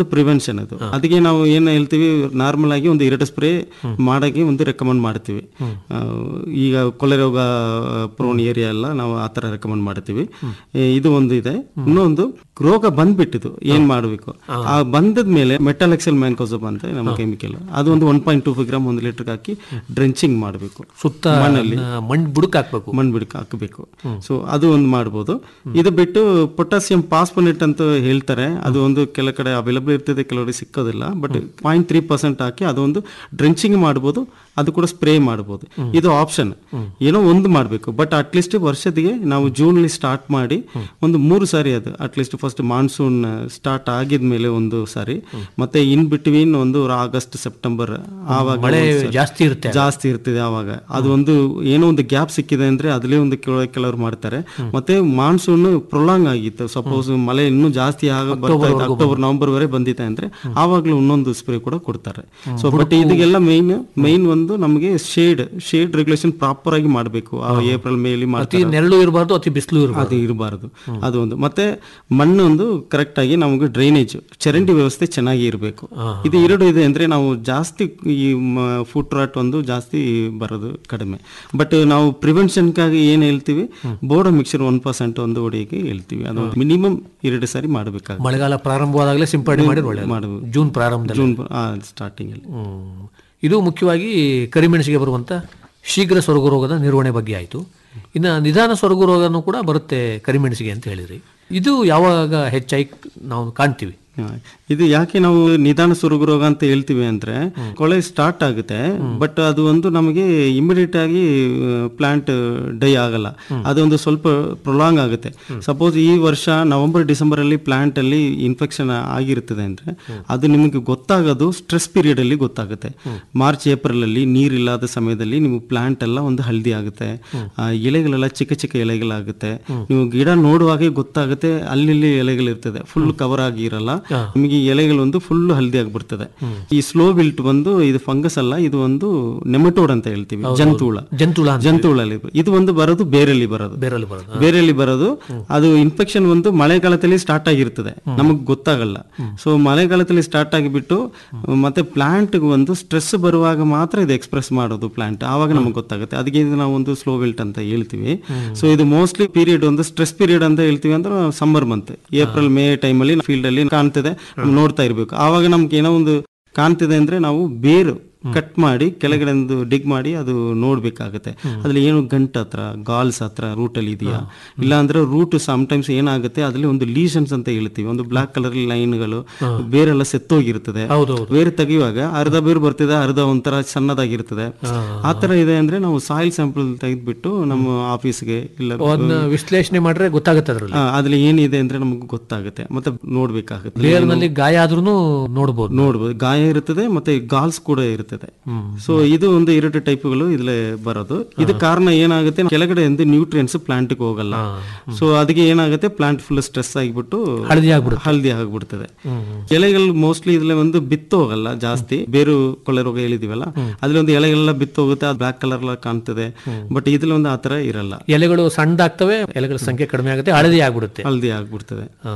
ಪ್ರಿವೆನ್ಷನ್ ಅದು ಅದಕ್ಕೆ ನಾವು ಏನು ಹೇಳ್ತೀವಿ ನಾರ್ಮಲ್ ಆಗಿ ಒಂದು ಎರಡು ಸ್ಪ್ರೇ ಮಾಡಕ್ಕೆ ಒಂದು ರೆಕಮೆಂಡ್ ಮಾಡ್ತೀವಿ ಆ, ಈಗ ಕೊಲೆ ರೋಗ ಪ್ರೋನ್ ಏರಿಯಾ ಎಲ್ಲ ನಾವು ಆ ಥರ ರೆಕಮೆಂಡ್ ಮಾಡ್ತೀವಿ ಏ, ಇದು ಒಂದು ಇದೆ ಇನ್ನೊಂದು ರೋಗ ಬಂದ್ಬಿಟ್ಟಿದ್ದು ಏನ್ ಮಾಡಬೇಕು ಆ ಬಂದದ ಮೇಲೆ ಮೆಟಲೆಕ್ಸಲ್ ಮ್ಯಾಂಕೋಸಬ್ ಅಂತ ನಮ್ಮ ಕೆಮಿಕಲ್ ಅದು ಒಂದು one point two five gram ಒಂದು ಲೀಟರ್ಗೆ ಹಾಕಿ ಡ್ರೆಂಚಿಂಗ್ ಮಾಡಬೇಕು ಸುತ್ತ ಮಣ್ಣಲ್ಲಿ ಮಣ್ಣು ಬುಡಕ್ ಹಾಕ್ಬೇಕು ಮಣ್ಣು ಬಿಡಕ್ಕೆ ಹಾಕಬೇಕು ಸೊ ಅದು ಒಂದು ಮಾಡ್ಬೋದು ಇದು ಬಿಟ್ಟು ಪೊಟ್ಯಾಸಿಯಂ ಪಾಸ್ಪೋನೇಟ್ ಅಂತ ಹೇಳ್ತಾರೆ ಅದು ಒಂದು ಕೆಲ ಕಡೆ ಅವೈಲಬಲ್ ಇರ್ತದೆ ಕೆಲವರಿಗೆ ಸಿಕ್ಕೋದಿಲ್ಲ ಬಟ್ ಪಾಯಿಂಟ್ ತ್ರೀ ಪರ್ಸೆಂಟ್ ಹಾಕಿ ಅದೊಂದು ಡ್ರೆಂಚಿಂಗ್ ಮಾಡ್ಬೋದು ಅದು ಕೂಡ ಸ್ಪ್ರೇ ಮಾಡ್ಬೋದು ಇದು ಆಪ್ಷನ್ ಏನೋ ಒಂದು ಮಾಡಬೇಕು ಬಟ್ ಅಟ್ಲೀಸ್ಟ್ ವರ್ಷದಿಗೆ ನಾವು ಜೂನಲ್ಲಿ ಸ್ಟಾರ್ಟ್ ಮಾಡಿ ಒಂದು ಮೂರು ಸಾರಿ ಅದು ಅಟ್ಲೀಸ್ಟ್ ಫಸ್ಟ್ ಮಾನ್ಸೂನ್ ಸ್ಟಾರ್ಟ್ ಆಗಿದ್ಮೇಲೆ ಒಂದು ಸಾರಿ ಮತ್ತೆ ಇನ್ ಬಿಟ್ವೀನ್ ಒಂದು ಆಗಸ್ಟ್ ಸೆಪ್ಟೆಂಬರ್ ಆವಾಗ ಮಳೆ ಒಂದ್ ಸಾರಿ. ಜಾಸ್ತಿ ಇರುತ್ತೆ ಜಾಸ್ತಿ ಇರ್ತದೆ ಆವಾಗ ಅದು ಒಂದು ಏನೋ ಒಂದು ಗ್ಯಾಪ್ ಸಿಕ್ಕಿದೆ ಅಂದ್ರೆ ಅದಲ್ಲೇ ಒಂದು ಕೆಲ- ಕೆಲವರು ಮಾಡ್ತಾರೆ ಮತ್ತೆ ಮಾನ್ಸೂನ್ ಪ್ರೊಲಾಂಗ್ ಆಗಿತ್ತು ಸಪೋಸ್ ಮಳೆ ಇನ್ನೂ ಜಾಸ್ತಿ ಆಗ ಬರ್ತಾ ಇದೆ ಅಕ್ಟೋಬರ್ ನವೆಂಬರ್ ವರೆ ಬಂದಿದೆ ಅಂದ್ರೆ ಆವಾಗ್ಲೂ ಇನ್ನೊಂದು ಸ್ಪ್ರೇ ಕೂಡ ಕೊಡ್ತಾರೆ ಸೊ ಬಟ್ ಇದಕ್ಕೆಲ್ಲ ಮೈನ್ ಮೈನ್ ಒಂದು ನಮಗೆ ಶೇಡ್ ಶೇಡ್ ರೆಗ್ಯುಲೇಷನ್ ಪ್ರಾಪರ್ ಆಗಿ ಮಾಡಬೇಕು ಆ ಏಪ್ರಿಲ್ ಮೇಲಿ ಅತಿ ಮಾಡ್ತಾರೆ ನೆರಳು ಇರಬಾರ್ದು ಅತಿ ಬಿಸಿಲು ಇರಬಾರ್ದು ಅದು ಇರಬಾರದು ಅದು ಒಂದು ಮತ್ತೆ ಮಣ್ಣು ಒಂದು ಕರೆಕ್ಟ್ ಆಗಿ ನಮಗೆ ಡ್ರೈನೇಜ್ ಚರಂಡಿ ವ್ಯವಸ್ಥೆ ಚೆನ್ನಾಗಿ ಇರಬೇಕು ಇದು ಎರಡು ಇದೆ ಅಂದ್ರೆ ನಾವು ಜಾಸ್ತಿ ಈ ಫುಡ್ ರಾಟ್ ಒಂದು ಜಾಸ್ತಿ ಬರೋದು ಕಡಿಮೆ ಬಟ್ ನಾವು ಪ್ರಿವೆನ್ಷನ್ಗಾಗಿ ಏನ್ ಹೇಳ್ತೀವಿ ಬೋರ್ಡ್ ಮಿಕ್ಸರ್ ಒನ್ ಪರ್ಸೆಂಟ್ ಒಂದು ಹೊಡಿಯಕ್ಕೆ ಹೇಳ್ತೀವಿ ಅದು ಮಿನಿಮಮ್ ಎರಡು ಸಾರಿ ಮಾಡಬೇಕಾಗುತ್ತೆ ಮಳೆಗಾಲ ಪ್ರಾರಂಭವಾದಾಗಲೇ ಸಿಂಪಡಣೆ ಮಾಡಿದ್ರೆ ಒಳ್ಳೆಯದು ಮಾಡಬೇಕು. ಜೂನ್ ಪ್ರಾರಂಭದಲ್ಲಿ ಜೂನ್ ಸ್ಟಾರ್ಟಿಂಗ್ ಅಲ್ಲಿ ಹ್ಮ್. ಇದು ಮುಖ್ಯವಾಗಿ ಕರಿಮೆಣಸಿಗೆ ಬರುವಂತ ಶೀಘ್ರ ಸೊರಗು ರೋಗದ ನಿರ್ವಹಣೆ ಬಗ್ಗೆ ಆಯಿತು ಇನ್ನು ನಿಧಾನ ಸೊರಗು ರೋಗನೂ ಕೂಡ ಬರುತ್ತೆ ಕರಿಮೆಣಸಿಗೆ ಅಂತ ಹೇಳಿದ್ರಿ ಇದು ಯಾವಾಗ ಹೆಚ್ಚಾಗಿ ನಾವು ಕಾಣ್ತೀವಿ ಹಾ. ಇದು ಯಾಕೆ ನಾವು ನಿಧಾನ ಸುರುಗು ರೋಗ ಅಂತ ಹೇಳ್ತೀವಿ ಅಂದ್ರೆ ಕೊಳೆ ಸ್ಟಾರ್ಟ್ ಆಗುತ್ತೆ ಬಟ್ ಅದು ಒಂದು ನಮಗೆ ಇಮಿಡಿಯೇಟ್ ಆಗಿ ಪ್ಲಾಂಟ್ ಡೈ ಆಗಲ್ಲ ಅದೊಂದು ಸ್ವಲ್ಪ ಪ್ರೊಲಾಂಗ್ ಆಗುತ್ತೆ ಸಪೋಸ್ ಈ ವರ್ಷ ನವೆಂಬರ್ ಡಿಸೆಂಬರ್ ಅಲ್ಲಿ ಪ್ಲಾಂಟ್ ಅಲ್ಲಿ ಇನ್ಫೆಕ್ಷನ್ ಆಗಿರ್ತದೆ ಅಂದ್ರೆ ಅದು ನಿಮಗೆ ಗೊತ್ತಾಗೋದು ಸ್ಟ್ರೆಸ್ ಪೀರಿಯಡ್ ಅಲ್ಲಿ ಗೊತ್ತಾಗುತ್ತೆ ಮಾರ್ಚ್ ಏಪ್ರಿಲ್ ಅಲ್ಲಿ ನೀರಿಲ್ಲದ ಸಮಯದಲ್ಲಿ ನೀವು ಪ್ಲಾಂಟ್ ಎಲ್ಲ ಒಂದು ಹಲ್ದಿ ಆಗುತ್ತೆ ಆ, ಎಲೆಗಳೆಲ್ಲ ಚಿಕ್ಕ ಚಿಕ್ಕ ಎಲೆಗಳಾಗುತ್ತೆ ನೀವು ಗಿಡ ನೋಡುವಾಗೆ ಗೊತ್ತಾಗುತ್ತೆ ಅಲ್ಲಿ ಎಲೆಗಳಿರ್ತದೆ ಫುಲ್ ಕವರ್ ಆಗಿರಲ್ಲ ನಿಮಗೆ ಈ ಎಲೆಗಳು ಒಂದು ಫುಲ್ ಹಲ್ದಿ ಆಗ್ಬಿಡ್ತದೆ ಈ ಸ್ಲೋ ವಿಲ್ಟ್ ಬಂದು ಇದು ಫಂಗಸ್ ಅಲ್ಲ ಇದು ಒಂದು ನೆಮಟೋಡ್ ಅಂತ ಹೇಳ್ತೀವಿ ಜಂತುಹುಳ ಜಂತುಳ ಅಂತ ಜಂತುಹುಳಲ್ಲಿ ಇದು ಒಂದು ಬರೋದು ಬೇರಲ್ಲಿ ಬರೋದು ಬೇರಲ್ಲಿ ಬರೋದು ಬೇರೆಯಲ್ಲಿ ಬರೋದು ಅದು ಇನ್ಫೆಕ್ಷನ್ ಒಂದು ಮಳೆಗಾಲದಲ್ಲಿ ಸ್ಟಾರ್ಟ್ ಆಗಿರ್ತದೆ ನಮಗೆ ಗೊತ್ತಾಗಲ್ಲ ಸೊ ಮಳೆಗಾಲದಲ್ಲಿ ಸ್ಟಾರ್ಟ್ ಆಗಿಬಿಟ್ಟು ಮತ್ತೆ ಪ್ಲಾಂಟ್ ಒಂದು ಸ್ಟ್ರೆಸ್ ಬರುವಾಗ ಮಾತ್ರ ಇದು ಎಕ್ಸ್ಪ್ರೆಸ್ ಮಾಡೋದು ಪ್ಲಾಂಟ್ ಆವಾಗ ನಮಗೆ ಗೊತ್ತಾಗುತ್ತೆ ಅದಕ್ಕೆ ಇದು ನಾವು ಒಂದು ಸ್ಲೋ ವಿಲ್ಟ್ ಅಂತ ಹೇಳ್ತೀವಿ ಸೊ ಇದು ಮೋಸ್ಟ್ಲಿ ಪೀರಿಯಡ್ ಒಂದು ಸ್ಟ್ರೆಸ್ ಪೀರಿಯಡ್ ಅಂತ ಹೇಳ್ತೀವಿ ಅಂದ್ರೆ ಸಮ್ಮರ್ ಮಂತ್ ಏಪ್ರಿಲ್ ಮೇ ಟೈಮಲ್ಲಿ ಫೀಲ್ಡ್ ಅಲ್ಲಿ ಕಾಣ್ತಿದೆ ನಾವು ನೋಡ್ತಾ ಇರ್ಬೇಕು ಆವಾಗ ನಮ್ಗೆ ಏನೋ ಒಂದು ಕಾಣ್ತಿದೆ ಅಂದ್ರೆ ನಾವು ಬೇರು ಕಟ್ ಮಾಡಿ ಕೆಳಗಡೆ ಒಂದು ಡಿಗ್ ಮಾಡಿ ಅದು ನೋಡ್ಬೇಕಾಗುತ್ತೆ ಅದ್ರಲ್ಲಿ ಏನು ಗಂಟ್ ಹತ್ರ ಗಾಲ್ಸ್ ಹತ್ರ ರೂಟ್ ಅಲ್ಲಿ ಇದೆಯಾ ಇಲ್ಲ ಅಂದ್ರೆ ರೂಟ್ ಟೈಮ್ಸ್ ಏನಾಗುತ್ತೆ ಅದ್ರಲ್ಲಿ ಒಂದು ಲೀಷನ್ಸ್ ಅಂತ ಹೇಳ್ತೀವಿ ಒಂದು ಬ್ಲಾಕ್ ಕಲರ್ ಲೈನ್ಗಳು ಬೇರೆಲ್ಲ ಸೆತ್ತೋಗಿರ್ತದೆ ಹೌದೌದು ಬೇರೆ ತೆಗೆಯುವಾಗ ಅರ್ಧ ಬೇರು ಬರ್ತಿದೆ ಅರ್ಧ ಒಂಥರ ಸಣ್ಣದಾಗಿರ್ತದೆ ಆ ತರ ಇದೆ ಅಂದ್ರೆ ನಾವು ಸಾಯಿಲ್ ಸ್ಯಾಂಪಲ್ ತೆಗೆದ್ಬಿಟ್ಟು ನಮ್ಮ ಆಫೀಸ್ಗೆ ಇಲ್ಲ ಅದನ್ನ ವಿಶ್ಲೇಷಣೆ ಮಾಡ್ರೆ ಗೊತ್ತಾಗುತ್ತೆ ಅದರಲ್ಲಿ ಆ, ಅದ್ರಲ್ಲಿ ಏನಿದೆ ಅಂದ್ರೆ ನಮ್ಗೆ ಗೊತ್ತಾಗುತ್ತೆ ಮತ್ತೆ ನೋಡ್ಬೇಕಾಗುತ್ತೆ ಬೇರ್ನಲ್ಲಿ ಗಾಯ ಆದ್ರೂ ನೋಡ್ಬೋದು ನೋಡ್ಬೋದು ಗಾಯ ಇರುತ್ತದೆ ಮತ್ತೆ ಗಾಲ್ಸ್ ಕೂಡ ಇರ್ತದೆ ಸೊ ಇದು ಒಂದು ಎರಡು ಟೈಪ್ಗಳು ಇದ್ರಲ್ಲಿ ಬರೋದು ಇದು ಕಾರಣ ಏನಾಗುತ್ತೆ ಕೆಳಗಡೆ ಇಂದ ನ್ಯೂಟ್ರಿಯನ್ಸ್ ಪ್ಲಾಂಟ್ ಹೋಗಲ್ಲ ಸೊ ಅದಕ್ಕೆ ಏನಾಗುತ್ತೆ ಪ್ಲಾಂಟ್ ಫುಲ್ ಸ್ಟ್ರೆಸ್ ಆಗಿಬಿಟ್ಟು ಹಳದಿ ಆಗ್ಬಿಡುತ್ತೆ. ಹಳದಿ ಆಗ್ಬಿಡ್ತದೆ ಎಲೆಗಳು ಮೋಸ್ಟ್ಲಿ ಇದ್ರಲ್ಲಿ ಒಂದು ಬಿತ್ತು ಹೋಗಲ್ಲ ಜಾಸ್ತಿ ಬೇರು ಕೊಳೆ ರೋಗ ಹೇಳಿದಿವಲ್ಲ ಅದ್ರಲ್ಲಿ ಒಂದು ಎಲೆಗಳೆಲ್ಲ ಬಿತ್ತು ಹೋಗುತ್ತೆ ಅದು ಬ್ಲಾಕ್ ಕಲರ್ ಎಲ್ಲ ಕಾಣ್ತದೆ ಬಟ್ ಇದ್ರಲ್ಲಿ ಒಂದು ಆತರ ಇರಲ್ಲ ಎಲೆಗಳು ಸಣ್ಣದಾಗ್ತವೆ ಎಲೆಗಳ ಸಂಖ್ಯೆ ಕಡಿಮೆ ಆಗುತ್ತೆ ಹಳದಿ ಆಗ್ಬಿಡುತ್ತೆ ಹಳದಿ ಆಗ್ಬಿಡ್ತದೆ ಆ,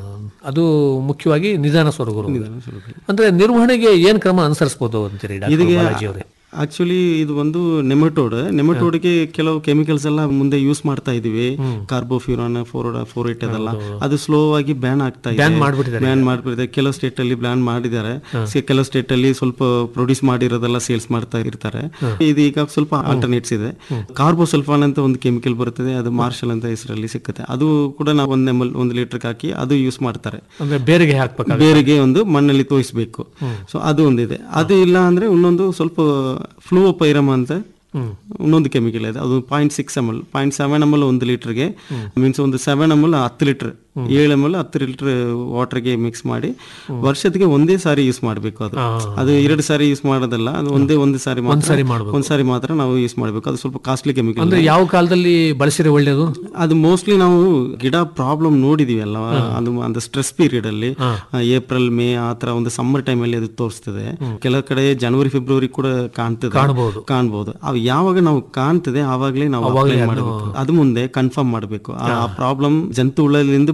ಅದು ಮುಖ್ಯವಾಗಿ ನಿಧಾನ ಸ್ವರ್ಗ ರೋಗ ಅಂದ್ರೆ ನಿರ್ವಹಣೆಗೆ ಏನ್ ಕ್ರಮ ಅನುಸರಿಸಬಹುದು ಅಂತೀರಿ ಡಾಕ್ಟರ್ ಇದಕ್ಕೆ ಬಾಲಾಜಿ ಅವರೇ ಆಕ್ಚುಲಿ ಇದು ಒಂದು ನೆಮಟೋಡ್ ನೆಮಟೋಡ್ಗೆ ಕೆಲವು ಕೆಮಿಕಲ್ಸ್ ಎಲ್ಲ ಮುಂದೆ ಯೂಸ್ ಮಾಡ್ತಾ ಇದೀವಿ ಕಾರ್ಬೋಫ್ಯೂರಾನ್ ಫೋರೋಡ ಫೋರೇಟ್ ಅದೆಲ್ಲ ಅದು ಸ್ಲೋ ಆಗಿ ಬ್ಯಾನ್ ಆಗ್ತಾ ಇದೆ Ban ಮಾಡ್ಬಿಟ್ಟಿದ್ದಾರೆ. ಬ್ಯಾನ್ ಮಾಡ್ಬಿಟ್ಟಿದೆ ಕೆಲವು ಸ್ಟೇಟ್ ಅಲ್ಲಿ ಬ್ಯಾನ್ ಮಾಡಿದ್ದಾರೆ ಸಿ- ಕೆಲವು ಸ್ಟೇಟ್ ಅಲ್ಲಿ ಸ್ವಲ್ಪ ಪ್ರೊಡ್ಯೂಸ್ ಮಾಡಿರೋದೆಲ್ಲ ಸೇಲ್ಸ್ ಮಾಡ್ತಾ ಇರ್ತಾರೆ ಇದು ಈಗ ಸ್ವಲ್ಪ ಆಲ್ಟರ್ನೇಟ್ಸ್ ಇದೆ ಕಾರ್ಬೋಸಲ್ಫಾನ್ ಅಂತ ಒಂದು ಕೆಮಿಕಲ್ ಬರುತ್ತದೆ ಅದು ಮಾರ್ಷಲ್ ಅಂತ ಹೆಸರಲ್ಲಿ ಸಿಕ್ಕುತ್ತೆ ಅದು ಕೂಡ ನಾವು ಒಂದ್ ಎಮ್ ಎಲ್ ಒಂದು ಲೀಟರ್ ಹಾಕಿ ಅದು ಯೂಸ್ ಮಾಡ್ತಾರೆ ಅಂದ್ರೆ ಬೇರೆಗೆ ಹಾಕ್ಬೇಕಾಗ ಬೇರೆಗೆ ಒಂದು ಮಣ್ಣಲ್ಲಿ ತೋಯಿಸ್ಬೇಕು ಸೊ ಅದು ಒಂದಿದೆ ಅದು ಇಲ್ಲ ಅಂದ್ರೆ ಇನ್ನೊಂದು ಸ್ವಲ್ಪ ಫ್ಲೂವೋಪೈರಮ್ ಅಂತ ಇನ್ನೊಂದು ಕೆಮಿಕಲ್ ಇದೆ ಅದು point six M L point seven M L ಒಂದು ಲೀಟರ್ಗೆ ಮೀನ್ಸ್ ಒಂದು ಸೆವೆನ್ ಎಮ್ ಎಲ್ ಹತ್ತು ಲೀಟರ್ ಏಳು ಎಮ್ ಎಲ್ ಹತ್ತು ಲೀಟರ್ ವಾಟರ್ಗೆ ಮಿಕ್ಸ್ ಮಾಡಿ ವರ್ಷದಿಗೆ ಒಂದೇ ಸಾರಿ ಯೂಸ್ ಮಾಡಬೇಕು ಅದು ಅದು ಎರಡು ಸಾರಿ ಯೂಸ್ ಮಾಡೋದಲ್ಲ ಅದು ಒಂದೇ ಒಂದು ಸಾರಿ ಮಾತ್ರ ಸಾರಿ ಮಾಡ್ಬೇಕು. ಒಂದ್ ಸಾರಿ ಮಾತ್ರ ನಾವು ಯೂಸ್ ಮಾಡಬೇಕು ಅದು ಸ್ವಲ್ಪ ಕಾಸ್ಟ್ಲಿ ಕೆಮಿಕಲ್ ಅಂದ್ರೆ ಯಾವ ಕಾಲದಲ್ಲಿ ಬಳಸಿದ್ರೆ ಒಳ್ಳೇದು ಅದು ಮೋಸ್ಟ್ಲಿ ನಾವು ಗಿಡ ಪ್ರಾಬ್ಲಮ್ ನೋಡಿದೀವಿ ಅಲ್ಲ ಅದು ಒಂದು ಸ್ಟ್ರೆಸ್ ಪೀರಿಯಡ್ ಅಲ್ಲಿ ಏಪ್ರಿಲ್ ಮೇ ಆ ತರ ಒಂದು ಸಮ್ಮರ್ ಟೈಮ್ ಅಲ್ಲಿ ಅದು ತೋರಿಸ್ತದೆ ಕೆಲವು ಕಡೆ ಜನವರಿ ಫೆಬ್ರವರಿ ಕೂಡ ಕಾಣ್ತದೆ ಕಾಣ್ಬೋದು. ಕಾಣ್ಬೋದು ಅವು ಯಾವಾಗ ನಾವು ಕಾಣ್ತದೆ ಆವಾಗಲೇ ನಾವು apply ಮಾಡ್ಬೇಕು ಅದು ಮುಂದೆ ಕನ್ಫರ್ಮ್ ಮಾಡಬೇಕು ಆ ಪ್ರಾಬ್ಲಮ್ ಜಂತು ಹುಳದಿಂದ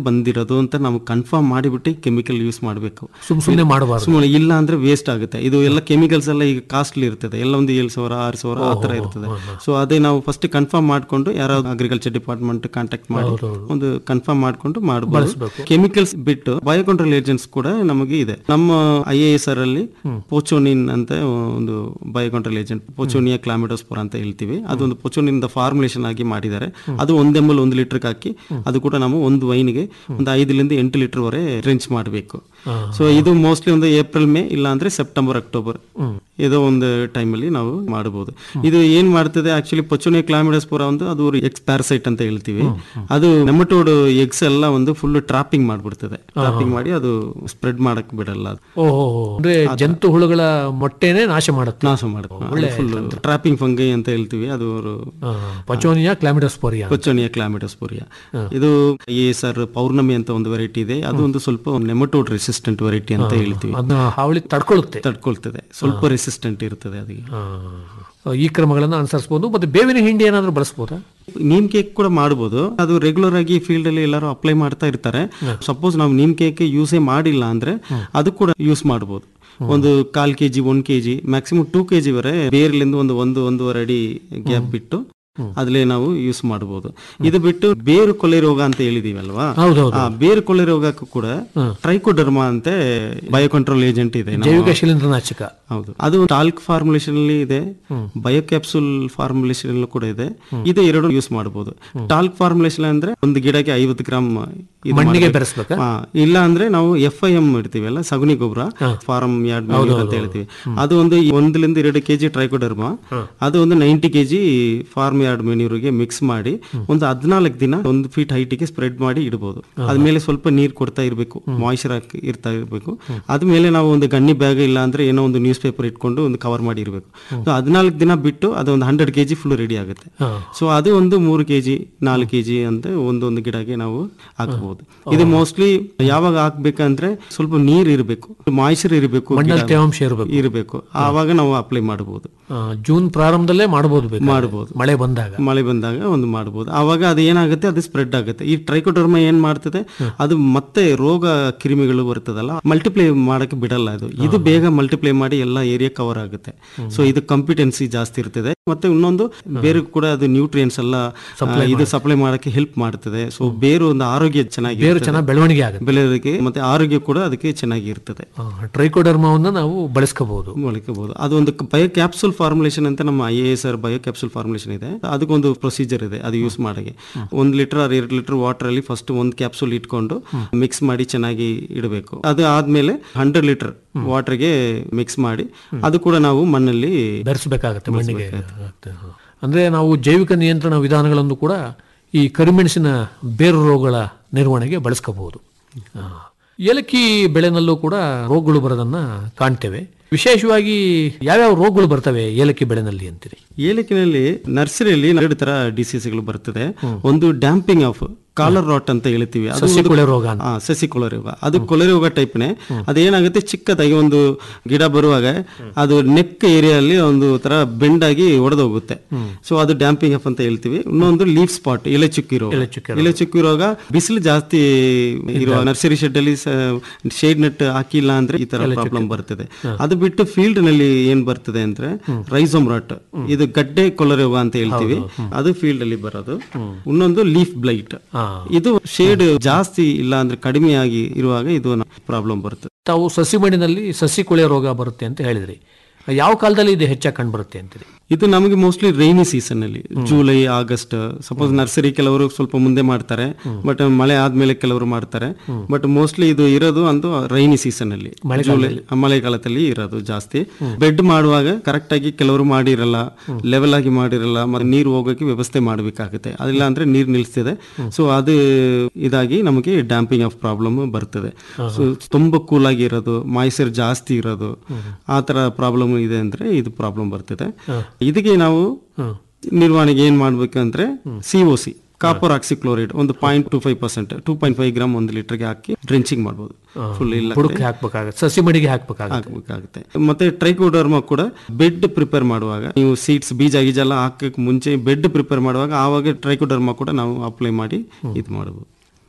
ಬಂದಿರೋದು ಅಂತ ನಾವು ಕನ್ಫರ್ಮ್ ಮಾಡಿಬಿಟ್ಟು ಕೆಮಿಕಲ್ ಯೂಸ್ ಮಾಡಬೇಕು ಸುಮ್ ಸುಮ್ನೆ ಮಾಡಬಾರ್ದು. ಸುಮ್ಮನೆ ಇಲ್ಲ ಅಂದ್ರೆ ವೇಸ್ಟ್ ಆಗುತ್ತೆ ಇದು ಎಲ್ಲ ಕೆಮಿಕಲ್ಸ್ ಎಲ್ಲ ಈಗ ಕಾಸ್ಟ್ಲಿ ಇರ್ತದೆ ಎಲ್ಲ ಒಂದು ಏಳು ಸಾವಿರ ಆರು ಸಾವಿರ ಆ ಥರ ಇರ್ತದೆ ಸೊ ಅದೇ ನಾವು ಫಸ್ಟ್ ಕನ್ಫರ್ಮ್ ಮಾಡಿಕೊಂಡು ಯಾರೋ ಅಗ್ರಿಕಲ್ಚರ್ ಡಿಪಾರ್ಟ್ಮೆಂಟ್ ಕಾಂಟ್ಯಾಕ್ಟ್ ಮಾಡಿ ಒಂದು ಕನ್ಫರ್ಮ್ ಮಾಡಿಕೊಂಡು ಮಾಡಬಹುದು ಕೆಮಿಕಲ್ಸ್ ಬಿಟ್ಟು ಬಯೋಕಂಟ್ರೋಲ್ ಏಜೆಂಟ್ಸ್ ಕೂಡ ನಮಗೆ ಇದೆ ನಮ್ಮ ಐ ಎ ಎಸ್ ಆರ್ ಅಲ್ಲಿ ಪೋಚೋನಿನ್ ಅಂತ ಒಂದು ಬಯೋಕಂಟ್ರೋಲ್ ಏಜೆಂಟ್ ಪೋಚೋನಿಯಾ ಕ್ಲಾಮಿಡೋಸ್ಪೋರ್ ಅಂತ ಹೇಳ್ತೀವಿ ಅದೊಂದು ಪೋಚೋನಿನ್ ಫಾರ್ಮುಲೇಷನ್ ಆಗಿ ಮಾಡಿದ್ದಾರೆ ಅದು ಒಂದ್ ಎಮ್ ಎಲ್ ಒಂದು ಲೀಟರ್ ಹಾಕಿ ಅದು ಕೂಡ ನಾವು ಒಂದು ವೈನ್ಗೆ ಒಂದು ಐದರಿಂದ ಎಂಟು ಲೀಟರ್ ವರೆ ರೆಂಚ್ ಮಾಡಬೇಕು ಸೊ ಇದು ಮೋಸ್ಟ್ಲಿ ಒಂದು ಏಪ್ರಿಲ್ ಮೇ ಇಲ್ಲ ಅಂದ್ರೆ ಸೆಪ್ಟೆಂಬರ್ ಅಕ್ಟೋಬರ್ ಇದೋ ಒಂದು ಟೈಮಲ್ಲಿ ನಾವು ಮಾಡಬಹುದು ಇದು ಏನ್ ಮಾಡ್ತದೆ ಆಕ್ಚುಲಿ ಪಚುನೆ ಕ್ಲಾಮಿಡಸ್ಪುರ ಒಂದು ಅದು ಎಕ್ಸ್ ಪ್ಯಾರಸೈಟ್ ಅಂತ ಹೇಳ್ತೀವಿ ಅದು ನೆಮಟೋಡ್ ಎಗ್ಸ್ ಎಲ್ಲ ಒಂದು ಫುಲ್ ಟ್ರಾಪಿಂಗ್ ಮಾಡ್ಬಿಡ್ತದೆ ಟ್ರಾಪಿಂಗ್ ಮಾಡಿ ಅದು ಸ್ಪ್ರೆಡ್ ಮಾಡಕ್ ಬಿಡಲ್ಲ ಅದು ಓಹೋ ಅಂದ್ರೆ ಜಂತು ಹುಳುಗಳ ಮೊಟ್ಟೆನೆ ನಾಶ ಮಾಡುತ್ತೆ ನಾಶ ಮಾಡುತ್ತೆ ಫುಲ್ ಟ್ರಾಪಿಂಗ್ ಫಂಗೈ ಅಂತ ಹೇಳ್ತೀವಿ ಅದು ಅವರು ಪಚೋನಿಯಾ ಕ್ಲಾಮಿಡೋಸ್ಪೋರಿಯಾ ಕೊಚ್ಚೋನಿಯ ಕ್ಲಾಮಿಡೋಸ್ಪೋರಿಯಾ ಇದು ಎ ಸರ್ ಪೌರ್ಣಮಿ ಅಂತ ಒಂದು ವೆರೈಟಿ ಇದೆ ಅದು ಒಂದು ಸ್ವಲ್ಪ ನೆಮಟೋಡ್ ರೆಸಿಸ್ಟೆಂಟ್ ವೆರೈಟಿ ಅಂತ ಹೇಳ್ತೀವಿ ಅದನ್ನ ಹಾವಳಿ ತಡ್ಕೊಳ್ಳುತ್ತೆ ತಡ್ಕೊಳ್ತದೆ ಸ್ವಲ್ಪ ರೆಸಿಸ್ಟೆಂಟ್ ಇರ್ತದೆ ಅದಕ್ಕೆ ಆ, ಈ ಕ್ರಮಗಳನ್ನು ಅನುಸರಿಸಬಹುದು ಮತ್ತೆ ಬೇವಿನ ಹಿಂಡಿ ಏನಾದರೂ ಬಳಸಬಹುದಾ ನೀಮ್ ಕೇಕ್ ಕೂಡ ಮಾಡಬಹುದು ಅದು ರೆಗ್ಯುಲರ್ ಆಗಿ ಫೀಲ್ಡ್ ಅಲ್ಲಿ ಎಲ್ಲರೂ ಅಪ್ಲೈ ಮಾಡ್ತಾ ಇರ್ತಾರೆ ಸಪೋಸ್ ನಾವು ನೀಮ್ ಕೇಕ್ ಯೂಸೇ ಮಾಡಿಲ್ಲ ಅಂದ್ರೆ ಅದು ಕೂಡ ಯೂಸ್ ಮಾಡಬಹುದು ಒಂದು ಕಾಲ್ ಕೆಜಿ ಒಂದ್ ಕೆಜಿ ಮ್ಯಾಕ್ಸಿಮಮ್ ಟೂ ಕೆಜಿ ವರೆ ಬೇರ್ಲಿಂದ ಒಂದು ಒಂದು ಒಂದೂವರೆ ಅಡಿ ಗ್ಯಾಪ್ ಬಿಟ್ಟು ಅದ್ಲೇ ನಾವು ಯೂಸ್ ಮಾಡಬಹುದು ಇದು ಬಿಟ್ಟು ಬೇರು ಕೊಲೆ ರೋಗ ಅಂತ ಹೇಳಿದೀವಲ್ವಾ ಹೌದೌದು. ಆ ಬೇರು ಕೊಲೆ ರೋಗಕ್ಕೂ ಕೂಡ ಟ್ರೈಕೋಡರ್ಮಾ ಅಂತ ಬಯೋಕಂಟ್ರೋಲ್ ಏಜೆಂಟ್ ಇದೆ ನಮ್ಮ- ಜೈವಿಕ ಶಿಲೀಂಧ್ರನಾಶಕ ಹೌದು ಅದು ಟಾಲ್ಕ್ ಫಾರ್ಮುಲೇಷನ್ ಅಲ್ಲಿ ಇದೆ ಬಯೋ ಕ್ಯಾಪ್ಸುಲ್ ಫಾರ್ಮುಲೇಷನ್ ಅಲ್ಲೂ ಕೂಡ ಇದೆ ಇದು ಎರಡು ಯೂಸ್ ಮಾಡಬಹುದು ಟಾಲ್ಕ್ ಫಾರ್ಮುಲೇಷನ್ ಅಂದ್ರೆ ಒಂದು ಗಿಡಕ್ಕೆ ಐವತ್ತು ಗ್ರಾಮ್ ಇದು ಮಣ್ಣಿಗೆ ಮಾಡ್ಬೇಕು. ಬೆರೆಸ್ಬೇಕಾ? ಹಾ, ಇಲ್ಲ ಅಂದ್ರೆ ನಾವು ಎಫ್ ಐ ಎಂ ಇಡ್ತೀವಲ್ಲ ಸಗಣಿ ಗೊಬ್ಬರ ಫಾರ್ಮ್ ಯಾರ್ಡ್ ಅಂತ ಹೇಳ್ತೀವಿ ಅದು ಒಂದು ಒಂದರಿಂದ ಎರಡು ಕೆಜಿ ಟ್ರೈಕೋಡರ್ಮಾ ಅದು ಒಂದು ನೈಂಟಿ ಕೆಜಿ ಫಾರ್ಮ್ ಯಾರ್ಡ್ ಮೆನ್ಯೂರಿಗೆ ಮಿಕ್ಸ್ ಮಾಡಿ ಒಂದು ಹದಿನಾಲ್ಕು ದಿನ ಒಂದು ಫೀಟ್ ಹೈಟಿಗೆ ಸ್ಪ್ರೆಡ್ ಮಾಡಿ ಇಡಬಹುದು ಅದ್ಮೇಲೆ ಸ್ವಲ್ಪ ನೀರ್ ಕೊಡ್ತಾ ಇರಬೇಕು ಮಾಯಿಶ್ಚರ್ ಇರ್ತಾ ಇರಬೇಕು ಅದ್ಮೇಲೆ ನಾವು ಒಂದು ಗಣ್ಣಿ ಬ್ಯಾಗ್ ಇಲ್ಲ ಅಂದ್ರೆ ಏನೋ ಒಂದು ನ್ಯೂಸ್ ಪೇಪರ್ ಇಟ್ಕೊಂಡು ಒಂದು ಕವರ್ ಮಾಡಿ ಇರಬೇಕು ಸೊ ಹದಿನಾಲ್ಕು ದಿನ ಬಿಟ್ಟು ಅದು ಒಂದು ಹಂಡ್ರೆಡ್ ಕೆಜಿ ಫುಲ್ ರೆಡಿ ಆಗುತ್ತೆ ಸೊ ಅದು ಒಂದು ಮೂರು ಕೆಜಿ ನಾಲ್ಕು ಕೆಜಿ ಅಂತ ಒಂದೊಂದು ಗಿಡಗೆ ನಾವು ಹಾಕಬಹುದು ಇದು ಮೋಸ್ಟ್ಲಿ ಯಾವಾಗ ಹಾಕ್ಬೇಕಂದ್ರೆ ಸ್ವಲ್ಪ ನೀರ್ ಇರಬೇಕು ಮಾಯಿಶ್ಚರ್ ಇರಬೇಕು ಮಣ್ಣಲ್ಲಿ ತೇವಾಂಶ ಇರಬೇಕು ಇರಬೇಕು ಆವಾಗ ನಾವು ಅಪ್ಲೈ ಮಾಡಬಹುದು ಜೂನ್ ಪ್ರಾರಂಭದಲ್ಲೇ ಮಾಡಬಹುದು ಮಾಡಬಹುದು ಮಳೆ ಬಂದಾಗ ಮಳೆ ಬಂದಾಗ ಒಂದು ಮಾಡಬಹುದು ಆವಾಗ ಅದು ಏನಾಗುತ್ತೆ ಅದು ಸ್ಪ್ರೆಡ್ ಆಗುತ್ತೆ ಈ ಟ್ರೈಕೋಡರ್ಮ ಏನ್ ಮಾಡ್ತದೆ ಅದು ಮತ್ತೆ ರೋಗ ಕ್ರಿಮಿಗಳು ಬರ್ತದಲ್ಲ ಮಲ್ಟಿಪ್ಲೈ ಮಾಡಕ್ಕೆ ಬಿಡಲ್ಲ ಇದು ಇದು ಬೇಗ ಮಲ್ಟಿಪ್ಲೈ ಮಾಡಿ ಎಲ್ಲ ಏರಿಯಾ ಕವರ್ ಆಗುತ್ತೆ ಸೊ ಇದು ಕಂಪಿಟೆನ್ಸಿ ಜಾಸ್ತಿ ಇರ್ತದೆ ಮತ್ತೆ ಇನ್ನೊಂದು ಬೇರೆ ಕೂಡ ಅದು ನ್ಯೂಟ್ರಿಯನ್ಸ್ ಎಲ್ಲ ಆ, ಇದು ಸಪ್ಲೈ ಮಾಡಕ್ಕೆ ಹೆಲ್ಪ್ ಮಾಡ್ತದೆ ಸೊ ಬೇರು ಒಂದು ಆರೋಗ್ಯ ಚೆನ್ನಾಗಿ ಬೇರು ಚೆನ್ನಾಗಿ ಬೆಳವಣಿಗೆ ಆಗುತ್ತೆ ಬೆಳೆಯೋದಕ್ಕೆ ಮತ್ತೆ ಆರೋಗ್ಯ ಕೂಡ ಅದಕ್ಕೆ ಚೆನ್ನಾಗಿ ಇರ್ತದೆ ಟ್ರೈಕೋಡರ್ಮವನ್ನು ನಾವು ಬಳಸ್ಕೋಬಹುದು ಬಳಕಬಹುದು ಅದು ಒಂದು ಬಯೋ ಕ್ಯಾಪ್ಸುಲ್ ಫಾರ್ಮುಲೇಷನ್ ಅಂತ ನಮ್ಮ I A S R bio capsule formulation ಇದೆ ಅದಕ್ಕೊಂದು ಪ್ರೊಸೀಜರ್ ಇದೆ ಅದು ಯೂಸ್ ಮಾಡಕ್ಕೆ ಒಂದು ಲೀಟರ್ ಎರಡು ಲೀಟರ್ ವಾಟರ್ ಅಲ್ಲಿ ಫಸ್ಟ್ ಒಂದು ಕ್ಯಾಪ್ಸುಲ್ ಇಟ್ಕೊಂಡು ಮಿಕ್ಸ್ ಮಾಡಿ ಚೆನ್ನಾಗಿ ಇಡಬೇಕು ಅದು ಆದ್ಮೇಲೆ ಹಂಡ್ರೆಡ್ ಲೀಟರ್ ವಾಟರ್ಗೆ ಮಿಕ್ಸ್ ಮಾಡಿ ಅದು ಕೂಡ ನಾವು ಮಣ್ಣಲ್ಲಿ ಬೆರೆಸಬೇಕಾಗತ್ತೆ ಮಣ್ಣಿಗೆ ಆಗುತ್ತೆ. ಹ. ಅಂದ್ರೆ ನಾವು ಜೈವಿಕ ನಿಯಂತ್ರಣ ವಿಧಾನಗಳನ್ನು ಕೂಡ ಈ ಕರಿಮೆಣಸಿನ ಬೇರು ರೋಗಗಳ ನಿರ್ವಹಣೆಗೆ ಬಳಸ್ಕೋಬಹುದು ಹ. ಏಲಕ್ಕಿ ಬೆಳೆನಲ್ಲೂ ಕೂಡ ರೋಗಗಳು ಬರೋದನ್ನ ಕಾಣ್ತೇವೆ ವಿಶೇಷವಾಗಿ ಯಾವ್ಯಾವ ರೋಗಗಳು ಬರ್ತವೆ ಏಲಕ್ಕಿ ಬೆಳೆನಲ್ಲಿ ಅಂತೀರಿ ಏಲಕ್ಕಿನಲ್ಲಿ ನರ್ಸರಿಯಲ್ಲಿ ಎರಡು ತರ ಡಿಸೀಸ್ಗಳು ಬರ್ತದೆ ಒಂದು ಡ್ಯಾಂಪಿಂಗ್ ಆಫ್ ಕಾಲರ್ ರಾಟ್ ಅಂತ ಹೇಳ್ತೀವಿ ಅದು ಸಸಿ ಒಂದು- ಕೊಳೆ ರೋಗ ಅಂತ. ಆ, ಸಸಿ ಕೊಳೆ ರೋಗ ಅದು ಕೊಳೆ ರೋಗ ಟೈಪ್ನೆ ಅದೇನಾಗುತ್ತೆ ಚಿಕ್ಕದಾಗಿ ಒಂದು ಗಿಡ ಬರುವಾಗ ಅದು ನೆಕ್ ಏರಿಯಲ್ಲಿ ಒಂದು ತರ ಬೆಂಡ್ ಆಗಿ ಒಡೆದೋಗುತ್ತೆ ಸೊ ಅದು ಡ್ಯಾಂಪಿಂಗ್ ಆಫ್ ಅಂತ ಹೇಳ್ತೀವಿ ಇನ್ನೊಂದು ಲೀಫ್ ಸ್ಪಾಟ್ ಎಲೆ ಚುಕ್ಕಿ ರೋಗ ಎಲೆ ಚುಕ್ಕಿ ರೋಗ ಬಿಸಿಲು ಜಾಸ್ತಿ ಇರುವ ನರ್ಸರಿ ಶೆಡ್ ಅಲ್ಲಿ ಶೇಡ್ ನೆಟ್ ಹಾಕಿಲ್ಲ ಅಂದ್ರೆ ಈ ತರ ಪ್ರಾಬ್ಲಮ್ ಬರ್ತದೆ ಅದು ಬಿಟ್ಟು ಫೀಲ್ಡ್ ನಲ್ಲಿ ಏನ್ ಬರ್ತದೆ ಅಂದ್ರೆ ರೈಸೋಮ್ ರಾಟ್ ಇದು ಗಡ್ಡೆ ಕೊಳೆ ರೋಗ ಅಂತ ಹೇಳ್ತೀವಿ ಅದು ಫೀಲ್ಡ್ ಅಲ್ಲಿ ಬರೋದು ಇನ್ನೊಂದು ಲೀಫ್ ಬ್ಲೈಟ್ ಇದು ಶೇಡ್ ಜಾಸ್ತಿ ಇಲ್ಲ ಅಂದ್ರೆ ಕಡಿಮೆಯಾಗಿ ಇರುವಾಗ ಇದು ಪ್ರಾಬ್ಲಮ್ ಬರುತ್ತೆ ತಾವು ಸಸಿ ಮಣ್ಣಿನಲ್ಲಿ ಸಸಿ ಕೊಳೆ ರೋಗ ಬರುತ್ತೆ ಅಂತ ಹೇಳಿದ್ರಿ ಯಾವ ಕಾಲದಲ್ಲಿ ಇದು ಹೆಚ್ಚಾಗಿ ಕಂಡು ಬರುತ್ತೆ ಅಂತೀರಿ ಇದು ನಮಗೆ ಮೋಸ್ಟ್ಲಿ ರೈನಿ ಸೀಸನ್ ಅಲ್ಲಿ ಜುಲೈ ಆಗಸ್ಟ್ ಸಪೋಸ್ ನರ್ಸರಿ ಕೆಲವರು ಸ್ವಲ್ಪ ಮುಂದೆ ಮಾಡ್ತಾರೆ ಬಟ್ ಮಳೆ ಆದ್ಮೇಲೆ ಕೆಲವರು ಮಾಡ್ತಾರೆ ಬಟ್ ಮೋಸ್ಟ್ಲಿ ಇದು ಇರೋದು ಒಂದು ರೈನಿ ಸೀಸನ್ ಅಲ್ಲಿ ಜುಲೈ ಮಳೆಗಾಲದಲ್ಲಿ ಇರೋದು ಜಾಸ್ತಿ ಬೆಡ್ ಮಾಡುವಾಗ ಕರೆಕ್ಟ್ ಆಗಿ ಕೆಲವರು ಮಾಡಿರಲ್ಲ ಲೆವೆಲ್ ಆಗಿ ಮಾಡಿರಲ್ಲ ಮತ್ತೆ ನೀರು ಹೋಗೋಕೆ ವ್ಯವಸ್ಥೆ ಮಾಡಬೇಕಾಗುತ್ತೆ ಅದಿಲ್ಲ ಅಂದ್ರೆ ನೀರು ನಿಲ್ಸ್ತಿದೆ ಸೊ ಅದು ಇದಾಗಿ ನಮಗೆ ಡ್ಯಾಂಪಿಂಗ್ ಆಫ್ ಪ್ರಾಬ್ಲಮ್ ಬರ್ತದೆ ಸೊ ತುಂಬಾ ಕೂಲ್ ಆಗಿ ಇರೋದು ಮಾಯ್ಸರ್ ಜಾಸ್ತಿ ಇರೋದು ಆ ತರ ಪ್ರಾಬ್ಲಮ್ ಇದೆ ಅಂದ್ರೆ ಇದು ಪ್ರಾಬ್ಲಮ್ ಬರ್ತಿದೆ ಇದಕ್ಕೆ ನಾವು ನಿರ್ವಹಣೆಗೆ ಏನ್ ಮಾಡ್ಬೇಕಂದ್ರೆ C O C copper oxychloride ಒಂದು point two five percent two point five gram ಒಂದು ಲೀಟರ್ಗೆ ಹಾಕಿ ಡ್ರೆಂಚಿಂಗ್ ಮಾಡ್ಬೋದು ಫುಲ್ ಇಲ್ಲ ಬುಡಕ್ಕೆ ಹಾಕ್ಬೇಕಾಗತ್ತೆ ಸಸಿ ಮಡಿಗೆ ಹಾಕ್ಬೇಕಾಗತ್ತೆ ಹಾಕಬೇಕಾಗುತ್ತೆ ಮತ್ತೆ ಟ್ರೈಕೋಡರ್ಮ ಕೂಡ ಬೆಡ್ ಪ್ರಿಪೇರ್ ಮಾಡುವಾಗ ನೀವು ಸೀಡ್ಸ್ ಬೀಜ ಗೀಜ ಎಲ್ಲ ಹಾಕಕ್ಕೆ ಮುಂಚೆ ಬೆಡ್ ಪ್ರಿಪೇರ್ ಮಾಡುವಾಗ ಆವಾಗ ಟ್ರೈಕೋಡರ್ಮ ಕೂಡ ನಾವು ಅಪ್ಲೈ ಮಾಡಿ ಇದು ಮಾಡಬಹುದು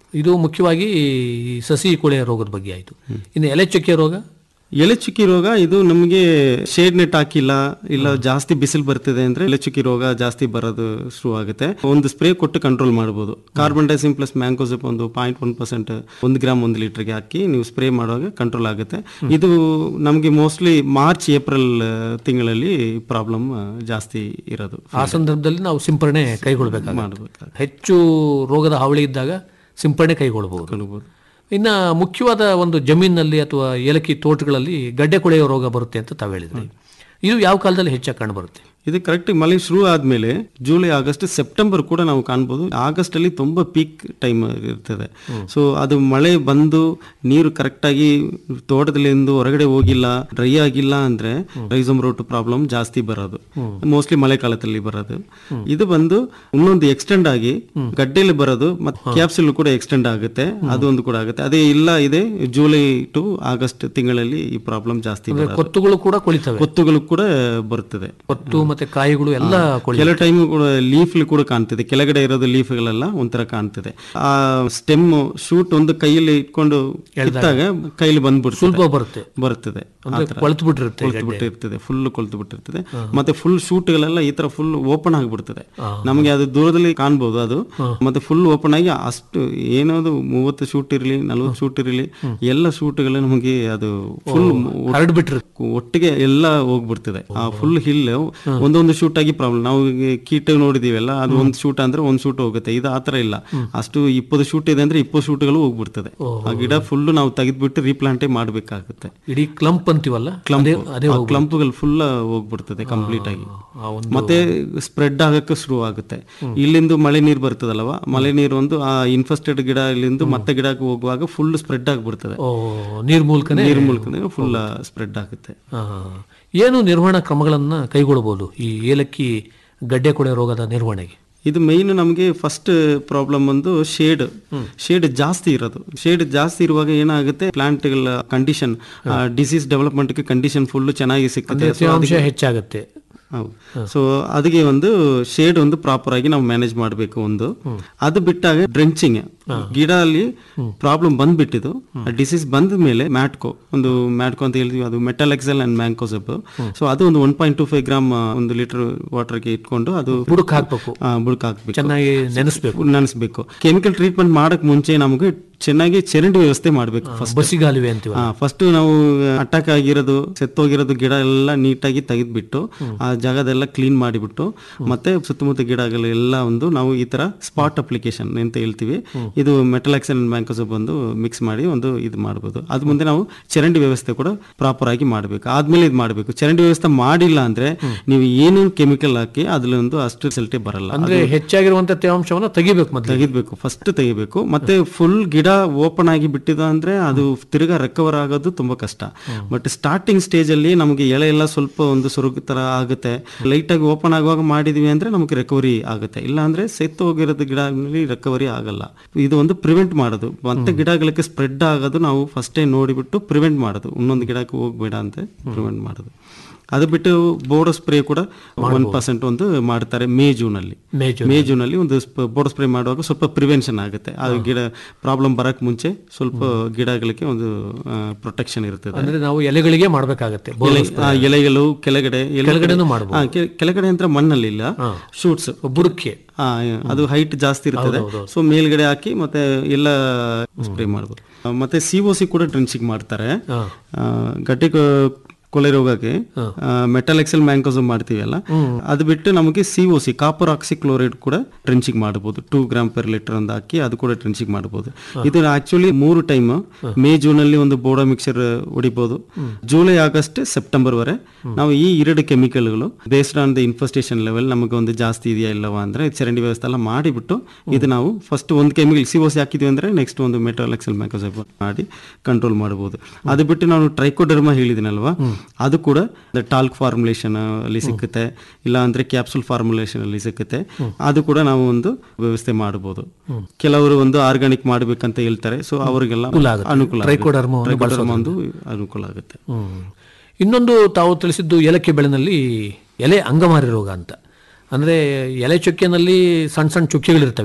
ಇದು ಮುಖ್ಯವಾಗಿ ಈ ಸಸಿ ಕೊಳೆಯ ರೋಗದ ಬಗ್ಗೆ ಆಯಿತು ಇನ್ನು ಎಲೆ ಚುಕ್ಕೆ ರೋಗ ಎಲೆ ಚುಕ್ಕಿ ರೋಗ ಇದು ನಮಗೆ ಶೇಡ್ ನೆಟ್ ಹಾಕಿಲ್ಲ ಇಲ್ಲ ಜಾಸ್ತಿ ಬಿಸಿಲು ಬರ್ತಿದೆ ಅಂದ್ರೆ ಎಲೆ ಚುಕ್ಕಿ ರೋಗ ಜಾಸ್ತಿ ಬರೋದು ಶುರು ಆಗುತ್ತೆ ಒಂದು ಸ್ಪ್ರೇ ಕೊಟ್ಟು ಕಂಟ್ರೋಲ್ ಮಾಡಬಹುದು ಕಾರ್ಬನ್ ಡೈಸಿಮ್ ಪ್ಲಸ್ ಮ್ಯಾಂಕೋಸಿಪ್ ಒಂದು ಪಾಯಿಂಟ್ ಒನ್ ಪರ್ಸೆಂಟ್ ಒಂದು ಗ್ರಾಮ್ ಒಂದು ಲೀಟರ್ಗೆ ಹಾಕಿ ನೀವು ಸ್ಪ್ರೇ ಮಾಡುವಾಗ ಕಂಟ್ರೋಲ್ ಆಗುತ್ತೆ ಇದು ನಮಗೆ ಮೋಸ್ಟ್ಲಿ ಮಾರ್ಚ್ ಏಪ್ರಿಲ್ ತಿಂಗಳಲ್ಲಿ ಪ್ರಾಬ್ಲಮ್ ಜಾಸ್ತಿ ಇರೋದು ಆ ಸಂದರ್ಭದಲ್ಲಿ ನಾವು ಸಿಂಪರಣೆ ಕೈಗೊಳ್ಬೇಕಾಗುತ್ತೆ ಮಾಡಬೇಕು ಹೆಚ್ಚು ರೋಗದ ಹಾವಳಿ ಇದ್ದಾಗ ಸಿಂಪರಣೆ ಕೈಗೊಳ್ಳಬಹುದು ಇನ್ನ ಮುಖ್ಯವಾದ ಒಂದು ಜಮೀನಿನಲ್ಲಿ ಅಥವಾ ಏಲಕ್ಕಿ ತೋಟಗಳಲ್ಲಿ ಗಡ್ಡೆ ಕೊಳೆಯುವ ರೋಗ ಬರುತ್ತೆ ಅಂತ ತಾವು ಹೇಳಿದ್ರಿ ಇದು ಯಾವ ಕಾಲದಲ್ಲಿ ಹೆಚ್ಚಾಗಿ ಕಂಡು ಬರುತ್ತೆ ಇದು ಕರೆಕ್ಟ್ ಮಳೆ ಶುರು ಆದ್ಮೇಲೆ ಜುಲೈ ಆಗಸ್ಟ್ ಸೆಪ್ಟೆಂಬರ್ ಕೂಡ ನಾವು ಕಾಣ್ಬೋದು ಆಗಸ್ಟ್ ಅಲ್ಲಿ ತುಂಬಾ ಪೀಕ್ ಟೈಮ್ ಇರ್ತದೆ ಸೊ ಅದು ಮಳೆ ಬಂದು ನೀರು ಕರೆಕ್ಟ್ ಆಗಿ ತೋಟದಲ್ಲಿಂದ ಹೊರಗಡೆ ಹೋಗಿಲ್ಲ ಡ್ರೈ ಆಗಿಲ್ಲ ಅಂದ್ರೆ ರೈಸಮ್ ರೋಟ್ ಪ್ರಾಬ್ಲಮ್ ಜಾಸ್ತಿ ಬರೋದು ಮೋಸ್ಟ್ಲಿ ಮಳೆಗಾಲದಲ್ಲಿ ಬರೋದು ಇದು ಬಂದು ಇನ್ನೊಂದು ಎಕ್ಸ್ಟೆಂಡ್ ಆಗಿ ಗಡ್ಡೆಯಲ್ಲಿ ಬರೋದು ಮತ್ತೆ ಕ್ಯಾಪ್ಸುಲ್ ಕೂಡ ಎಕ್ಸ್ಟೆಂಡ್ ಆಗುತ್ತೆ ಅದು ಒಂದು ಕೂಡ ಆಗುತ್ತೆ ಅದೇ ಇಲ್ಲ ಇದೆ ಜುಲೈ ಟು ಆಗಸ್ಟ್ ತಿಂಗಳಲ್ಲಿ ಈ ಪ್ರಾಬ್ಲಮ್ ಜಾಸ್ತಿ ಅಂದ್ರೆ ಬರೋದು. ಕೊತ್ತುಗಳು ಕೂಡ ಕೊಳಿತವೆ ಕೊತ್ತುಗಳು ಕೂಡ ಬರುತ್ತದೆ ಕೊತ್ತು ಮತ್ತೆ ಕಾಯಿಗಳು ಎಲ್ಲ ಕೊಳಿ ಕೆಲವು ಟೈಮ್ ಕೂಡ ಲೀಫ್ ಕೂಡ ಕಾಣ್ತಿದೆ ಕೆಳಗಡೆ ಇರೋದು ಲೀಫ್ಗಳೆಲ್ಲ ಒಂಥರ ಕಾಣ್ತಿದೆ ಆ ಸ್ಟೆಮ್ ಶೂಟ್ ಒಂದು ಕೈಯಲ್ಲಿ ಇಟ್ಕೊಂಡು ಕಿತ್ತಾಗ ಕೈಲಿ ಬಂದ್ಬಿಡ್ತದೆ ಸ್ವಲ್ಪ ಬರುತ್ತೆ ಬರ್ತದೆ ಅಂದ್ರೆ ಕೊಳ್ತು ಬಿಟ್ಟಿರುತ್ತೆ ಕೊಳ್ತು ಬಿಟ್ಟಿರ್ತದೆ ಫುಲ್ ಕೊಳ್ತು ಬಿಟ್ಟಿರ್ತದೆ ಮತ್ತೆ ಫುಲ್ ಶೂಟ್ಗಳೆಲ್ಲ ಈ ತರ ಫುಲ್ ಓಪನ್ ಆಗಿಬಿಡ್ತದೆ ನಮಗೆ ಅದು ದೂರದಲ್ಲಿ ಕಾಣ್ಬೋದು ಅದು ಮತ್ತೆ ಫುಲ್ ಓಪನ್ ಆಗಿ ಅಷ್ಟು ಏನದು ಮೂವತ್ತು ಶೂಟ್ ಇರಲಿ ನಲ್ವತ್ತು ಶೂಟ್ ಇರಲಿ ಎಲ್ಲ ಶೂಟ್ಗಳು ನಮಗೆ ಅದು ಫುಲ್ ಹರಡ್ಬಿಟ್ಟಿರುತ್ತೆ ಒಟ್ಟಿಗೆ ಎಲ್ಲ ಹೋಗ್ಬಿಡ್ತದೆ ಆ ಫುಲ್ ಹಿಲ್ ಒಂದೊಂದು ಶೂಟ್ ಆಗಿ ಪ್ರಾಬ್ಲಮ್ ನಾವು ಈಗ ಕೀಟ ನೋಡಿದೀವಲ್ಲ ಅದು ಒಂದು ಶೂಟ್ ಅಂದ್ರೆ ಒಂದ್ ಶೂಟ್ ಹೋಗುತ್ತೆ ಇದು ಆತರ ಇಲ್ಲ ಅಷ್ಟು ಇಪ್ಪತ್ತು ಶೂಟ್ ಇದೆ ಅಂದ್ರೆ ಇಪ್ಪತ್ತು ಶೂಟ್ಗಳು ಹೋಗ್ಬಿಡ್ತದೆ ಆ ಗಿಡ ಫುಲ್ ನಾವು ತೆಗೆದ್ಬಿಟ್ಟು ರೀಪ್ಲಾಂಟೇ ಮಾಡ್ಬೇಕಾಗುತ್ತೆ ಇಡೀ ಕ್ಲಂಪ್ ಅಂತೀವಲ್ಲ ಕ್ಲಂಪ್ ಅದೇ ಅದೇ ಹೋಗ್ಬಿಡುತ್ತೆ. ಕ್ಲಂಪ್ಗಳು ಫುಲ್ ಹೋಗ್ಬಿಡ್ತದೆ ಕಂಪ್ಲೀಟ್ ಆಗಿ ಆ ಒಂದು ಮತ್ತೆ ಸ್ಪ್ರೆಡ್ ಆಗಕ್ಕೆ ಶುರು ಆಗುತ್ತೆ ಇಲ್ಲಿಂದ ಮಳೆ ನೀರು ಬರ್ತದಲ್ವಾ ಮಳೆ ನೀರು ಒಂದು ಆ ಇನ್ಫೆಸ್ಟೆಡ್ ಗಿಡ ಇಲ್ಲಿಂದ ಮತ್ತೆ ಗಿಡಕ್ಕೆ ಹೋಗುವಾಗ ಫುಲ್ ಸ್ಪ್ರೆಡ್ ಆಗ್ಬಿಡ್ತದೆ ಓ ನೀರ್ ಮೂಲಕನೇ ನೀರ್ ಮೂಲಕ ಫುಲ್ ಸ್ಪ್ರೆಡ್ ಆಗುತ್ತೆ ಆ, ಏನು ನಿರ್ವಹಣಾ ಕ್ರಮಗಳನ್ನ ಕೈಗೊಳ್ಳಬಹುದು ಈ ಏಲಕ್ಕಿ ಗಡ್ಡೆ ಕೊಳೆ ರೋಗದ ನಿರ್ವಹಣೆಗೆ ಇದು ಮೈನ್ ನಮಗೆ ಫಸ್ಟ್ ಪ್ರಾಬ್ಲಮ್ ಒಂದು ಶೇಡ್ ಶೇಡ್ ಜಾಸ್ತಿ ಇರೋದು ಶೇಡ್ ಜಾಸ್ತಿ ಇರುವಾಗ ಏನಾಗುತ್ತೆ ಪ್ಲಾಂಟ್ಗಳ condition disease development condition full ಚೆನ್ನಾಗಿ ಸಿಕ್ಕುತ್ತೆ So ತೇವಾಂಶ ಅದಕ್ಕೆ- ಹೆಚ್ಚಾಗುತ್ತೆ ಹೌದು ಸೊ ಅದಕ್ಕೆ ಒಂದು ಶೇಡ್ ಒಂದು ಪ್ರಾಪರ್ ಆಗಿ ನಾವು ಮ್ಯಾನೇಜ್ ಮಾಡಬೇಕು ಒಂದು ಅದು ಬಿಟ್ಟಾಗ ಡ್ರೆಂಚಿಂಗ್ ಗಿಡ ಅಲ್ಲಿ ಪ್ರಾಬ್ಲಮ್ ಬಂದ್ಬಿಟ್ಟಿದ್ದು ಡಿಸೀಸ್ ಬಂದ ಮೇಲೆ ಮ್ಯಾಟ್ಕೋ ಒಂದು ಮ್ಯಾಟ್ಕೋ ಅಂತ ಹೇಳ್ತೀವಿ ಅದು metalaxyl and mancozeb so ಅದು ಒಂದು one point two five gram ಒಂದು ಲೀಟರ್ ವಾಟರ್ಗೆ ಇಟ್ಕೊಂಡು ಅದು ಬುಡಕ್ ಹಾಕ್ಬೇಕು ಆ, ಬುಡಕ್ ಹಾಕ್ಬೇಕು ಚೆನ್ನಾಗಿ ನೆನೆಸ್ಬೇಕು ನೆನೆಸ್ಬೇಕು ಕೆಮಿಕಲ್ ಟ್ರೀಟ್ಮೆಂಟ್ ಮಾಡಕ್ ಮುಂಚೆ ನಮಗೆ ಚೆನ್ನಾಗಿ ಚರಂಡಿ ವ್ಯವಸ್ಥೆ ಮಾಡಬೇಕು ಫಸ್ಟ್ ಬಸಿಗಾಲುವೆ ಅಂತೀವಿ ಫಸ್ಟ್ ನಾವು ಅಟ್ಯಾಕ್ ಆಗಿರೋದು ಸೆತ್ತೋಗಿರೋದು ಗಿಡ ಎಲ್ಲ ನೀಟಾಗಿ ತೆಗೆದ್ಬಿಟ್ಟು ಆ ಜಾಗದೆಲ್ಲ ಕ್ಲೀನ್ ಮಾಡಿಬಿಟ್ಟು ಮತ್ತೆ ಸುತ್ತಮುತ್ತ ಗಿಡಗಳೆಲ್ಲ ಒಂದು ನಾವು ಈ ತರ ಸ್ಪಾಟ್ ಅಪ್ಲಿಕೇಶನ್ ಅಂತ ಹೇಳ್ತೀವಿ ಇದು ಮೆಟಲಾಕ್ಸನ್ ಬ್ಯಾಂಕಸ್ ಬಂದು ಮಿಕ್ಸ್ ಮಾಡಿ ಒಂದು ಇದು ಮಾಡ್ಬೋದು ಅದ್ ಮುಂದೆ ನಾವು ಚರಂಡಿ ವ್ಯವಸ್ಥೆ ಕೂಡ ಪ್ರಾಪರ್ ಆಗಿ ಮಾಡಬೇಕು ಆದ್ಮೇಲೆ ಇದು ಮಾಡಬೇಕು ಚರಂಡಿ ವ್ಯವಸ್ಥೆ ಮಾಡಿಲ್ಲ ಅಂದ್ರೆ ನೀವು ಏನು ಕೆಮಿಕಲ್ ಹಾಕಿ ಅದ್ರಲ್ಲೊಂದು ಅಷ್ಟು ರಿಸಲ್ಟೇ ಬರಲ್ಲ ಅಂದ್ರೆ ಹೆಚ್ಚಾಗಿರುವಂತ ತೇವಾಂಶವನ್ನ ತೆಗಿಬೇಕು ಮೊದಲು ತೆಗಿಬೇಕು ಫಸ್ಟ್ ತೆಗಿಬೇಕು ಮತ್ತೆ ಫುಲ್ ಗಿಡ ಓಪನ್ ಆಗಿ ಬಿಟ್ಟಿದ ಅಂದ್ರೆ ಅದು ತಿರ್ಗಾ ರಿಕವರ್ ಆಗೋದು ತುಂಬಾ ಕಷ್ಟ ಬಟ್ ಸ್ಟಾರ್ಟಿಂಗ್ ಸ್ಟೇಜ್ ಅಲ್ಲಿ ನಮಗೆ ಎಳೆ ಎಲ್ಲ ಸ್ವಲ್ಪ ಒಂದು ಸೊರಗು ತರ ಆಗುತ್ತೆ ಲೈಟ್ ಆಗಿ ಓಪನ್ ಆಗುವಾಗ ಮಾಡಿದೀವಿ ಅಂದ್ರೆ ನಮಗೆ ರಿಕವರಿ ಆಗುತ್ತೆ ಇಲ್ಲ ಅಂದ್ರೆ ಸೆತ್ತು ಹೋಗಿರೋದು ಗಿಡ ರಿಕವರಿ ಆಗಲ್ಲ ಇದು ಒಂದು ಪ್ರಿವೆಂಟ್ ಮಾಡೋದು ಮತ್ತೆ ಗಿಡಗಳಿಗೆ ಸ್ಪ್ರೆಡ್ ಆಗೋದು ನಾವು ಫಸ್ಟೇ ನೋಡಿಬಿಟ್ಟು ಪ್ರಿವೆಂಟ್ ಮಾಡೋದು ಇನ್ನೊಂದು ಗಿಡಕ್ಕೆ ಹೋಗ್ಬೇಡ ಅಂತ ಪ್ರಿವೆಂಟ್ ಮಾಡೋದು ಅದು ಬಿಟ್ಟು ಬೋರ್ಡೋ ಸ್ಪ್ರೇ ಕೂಡ ಒನ್ ಪರ್ಸೆಂಟ್ ಒಂದು ಮಾಡ್ತಾರೆ ಮೇ ಜೂನ್ ಅಲ್ಲಿ ಮೇ ಮೇ ಜೂನ್ ಅಲ್ಲಿ ಒಂದು ಬೋರ್ಡೋ ಸ್ಪ್ರೇ ಮಾಡುವಾಗ ಸ್ವಲ್ಪ ಪ್ರಿವೆನ್ಷನ್ ಆಗುತ್ತೆ ಆ ಗಿಡ ಪ್ರಾಬ್ಲಮ್ ಬರಕ್ ಮುಂಚೆ ಸ್ವಲ್ಪ ಗಿಡಗಳಿಗೆ ಒಂದು ಪ್ರೊಟೆಕ್ಷನ್ ಇರ್ತದೆ ಅಂದ್ರೆ ನಾವು ಎಲೆಗಳಿಗೆ ಮಾಡ್ಬೇಕಾಗತ್ತೆ ಎಲೆ- ಆ, ಎಲೆಗಳು ಕೆಳಗಡೆ ಎಲೆ- ಕೆಳಗಡೆನೂ ಮಾಡ್ಬೋದು. ಆ, ಕೆ- ಕೆಳಗಡೆ ಅಂತ ಮಣ್ಣಲ್ಲಿ ಇಲ್ಲ ಶೂಟ್ಸ್ ಬುಡಕ್ಕೆ ಆ, ಅದು ಹೈಟ್ ಜಾಸ್ತಿ ಇರ್ತದೆ ಸೊ ಮೇಲ್ಗಡೆ ಹಾಕಿ ಮತ್ತೆ ಎಲ್ಲ ಸ್ಪ್ರೇ ಮಾಡ್ಬೋದು ಆ, ಮತ್ತೆ ಸಿ ಒ ಸಿ ಕೂಡ ಡ್ರೆಂಚಿಂಗ್ ಮಾಡ್ತಾರೆ ಆ, ಗಡ್ಡೆ ಕೊ- ಕೊಳೆ ರೋಗಕ್ಕೆ ಮೆಟಲ್ ಎಕ್ಸೆಲ್ ಮ್ಯಾಂಕೋಸಮ್ ಮಾಡ್ತೀವಲ್ಲ ಅದು ಬಿಟ್ಟು ನಮಗೆ C O C copper oxychloride ಕೂಡ ಡ್ರೆಂಚಿಂಗ್ ಮಾಡಬಹುದು ಟೂ ಗ್ರಾಮ್ ಪರ್ ಲೀಟರ್ ಅಂತ ಹಾಕಿ ಅದು ಕೂಡ ಡ್ರೆಂಚಿಂಗ್ ಮಾಡಬಹುದು ಇದು ಆಕ್ಚುಲಿ ಮೂರು ಟೈಮ್ ಮೇ ಜೂನ್ ಅಲ್ಲಿ ಒಂದು ಬೋಡೋ ಮಿಕ್ಸರ್ ಹೊಡಿಬಹುದು ಜುಲೈ ಆಗಸ್ಟ್ ಸೆಪ್ಟೆಂಬರ್ ವರೆ ನಾವು ಈ ಎರಡು ಕೆಮಿಕಲ್ಗಳು based on the infestation level ನಮಗೆ ಒಂದು ಜಾಸ್ತಿ ಇದೆಯಾ ಇಲ್ಲವಾ ಅಂದ್ರೆ ಚರಂಡಿ ವ್ಯವಸ್ಥೆ ಎಲ್ಲ ಮಾಡಿಬಿಟ್ಟು ಇದು ನಾವು ಫಸ್ಟ್ ಒಂದು ಕೆಮಿಕಲ್ ಸಿ ಓಸಿ ಹಾಕಿದ್ವಿ ಅಂದ್ರೆ ನೆಕ್ಸ್ಟ್ ಒಂದು ಮೆಟಲ್ ಎಕ್ಸೆಲ್ ಮ್ಯಾಕೋಸೈಪ್ ಮಾಡಿ ಕಂಟ್ರೋಲ್ ಮಾಡಬಹುದು ಅದು ಬಿಟ್ಟು ನಾನು ಟ್ರೈಕೋಡರ್ಮಾ ಹೇಳಿದಿನಲ್ವಾ ಅದು ಕೂಡ ಟಾಲ್ಕ್ ಫಾರ್ಮುಲೇಷನ್ ಅಲ್ಲಿ ಸಿಕ್ಕುತ್ತೆ ಇಲ್ಲ ಅಂದ್ರೆ ಕ್ಯಾಪ್ಸುಲ್ ಫಾರ್ಮುಲೇಷನ್ ಅಲ್ಲಿ ಸಿಕ್ಕುತ್ತೆ ಅದು ಕೂಡ ನಾವು ಒಂದು ವ್ಯವಸ್ಥೆ ಮಾಡಬಹುದು ಕೆಲವರು ಒಂದು ಆರ್ಗಾನಿಕ್ ಮಾಡ್ಬೇಕಂತ ಹೇಳ್ತಾರೆ ಸೊ ಅವರಿಗೆಲ್ಲ ಆಗುತ್ತೆ. ಅನುಕೂಲ ಟ್ರೈಕೋಡರ್ಮವನ್ನು ಆಗುತ್ತೆ. ಟ್ರೈಕೋಡರ್ಮಾ ಒಂದು ಅನುಕೂಲ ಆಗುತ್ತೆ ಇನ್ನೊಂದು ತಾವು ತಿಳಿಸಿದ್ದು ಏಲಕ್ಕಿ ಬೆಳೆನಲ್ಲಿ ಎಲೆ ಅಂಗಮಾರಿ ರೋಗ ಅಂತ ಅಂದ್ರೆ ಎಲೆ ಚುಕ್ಕೆನಲ್ಲಿ ಸಣ್ಣ ಸಣ್ಣ ಚುಕ್ಕೆಗಳಿರ್ತವೆ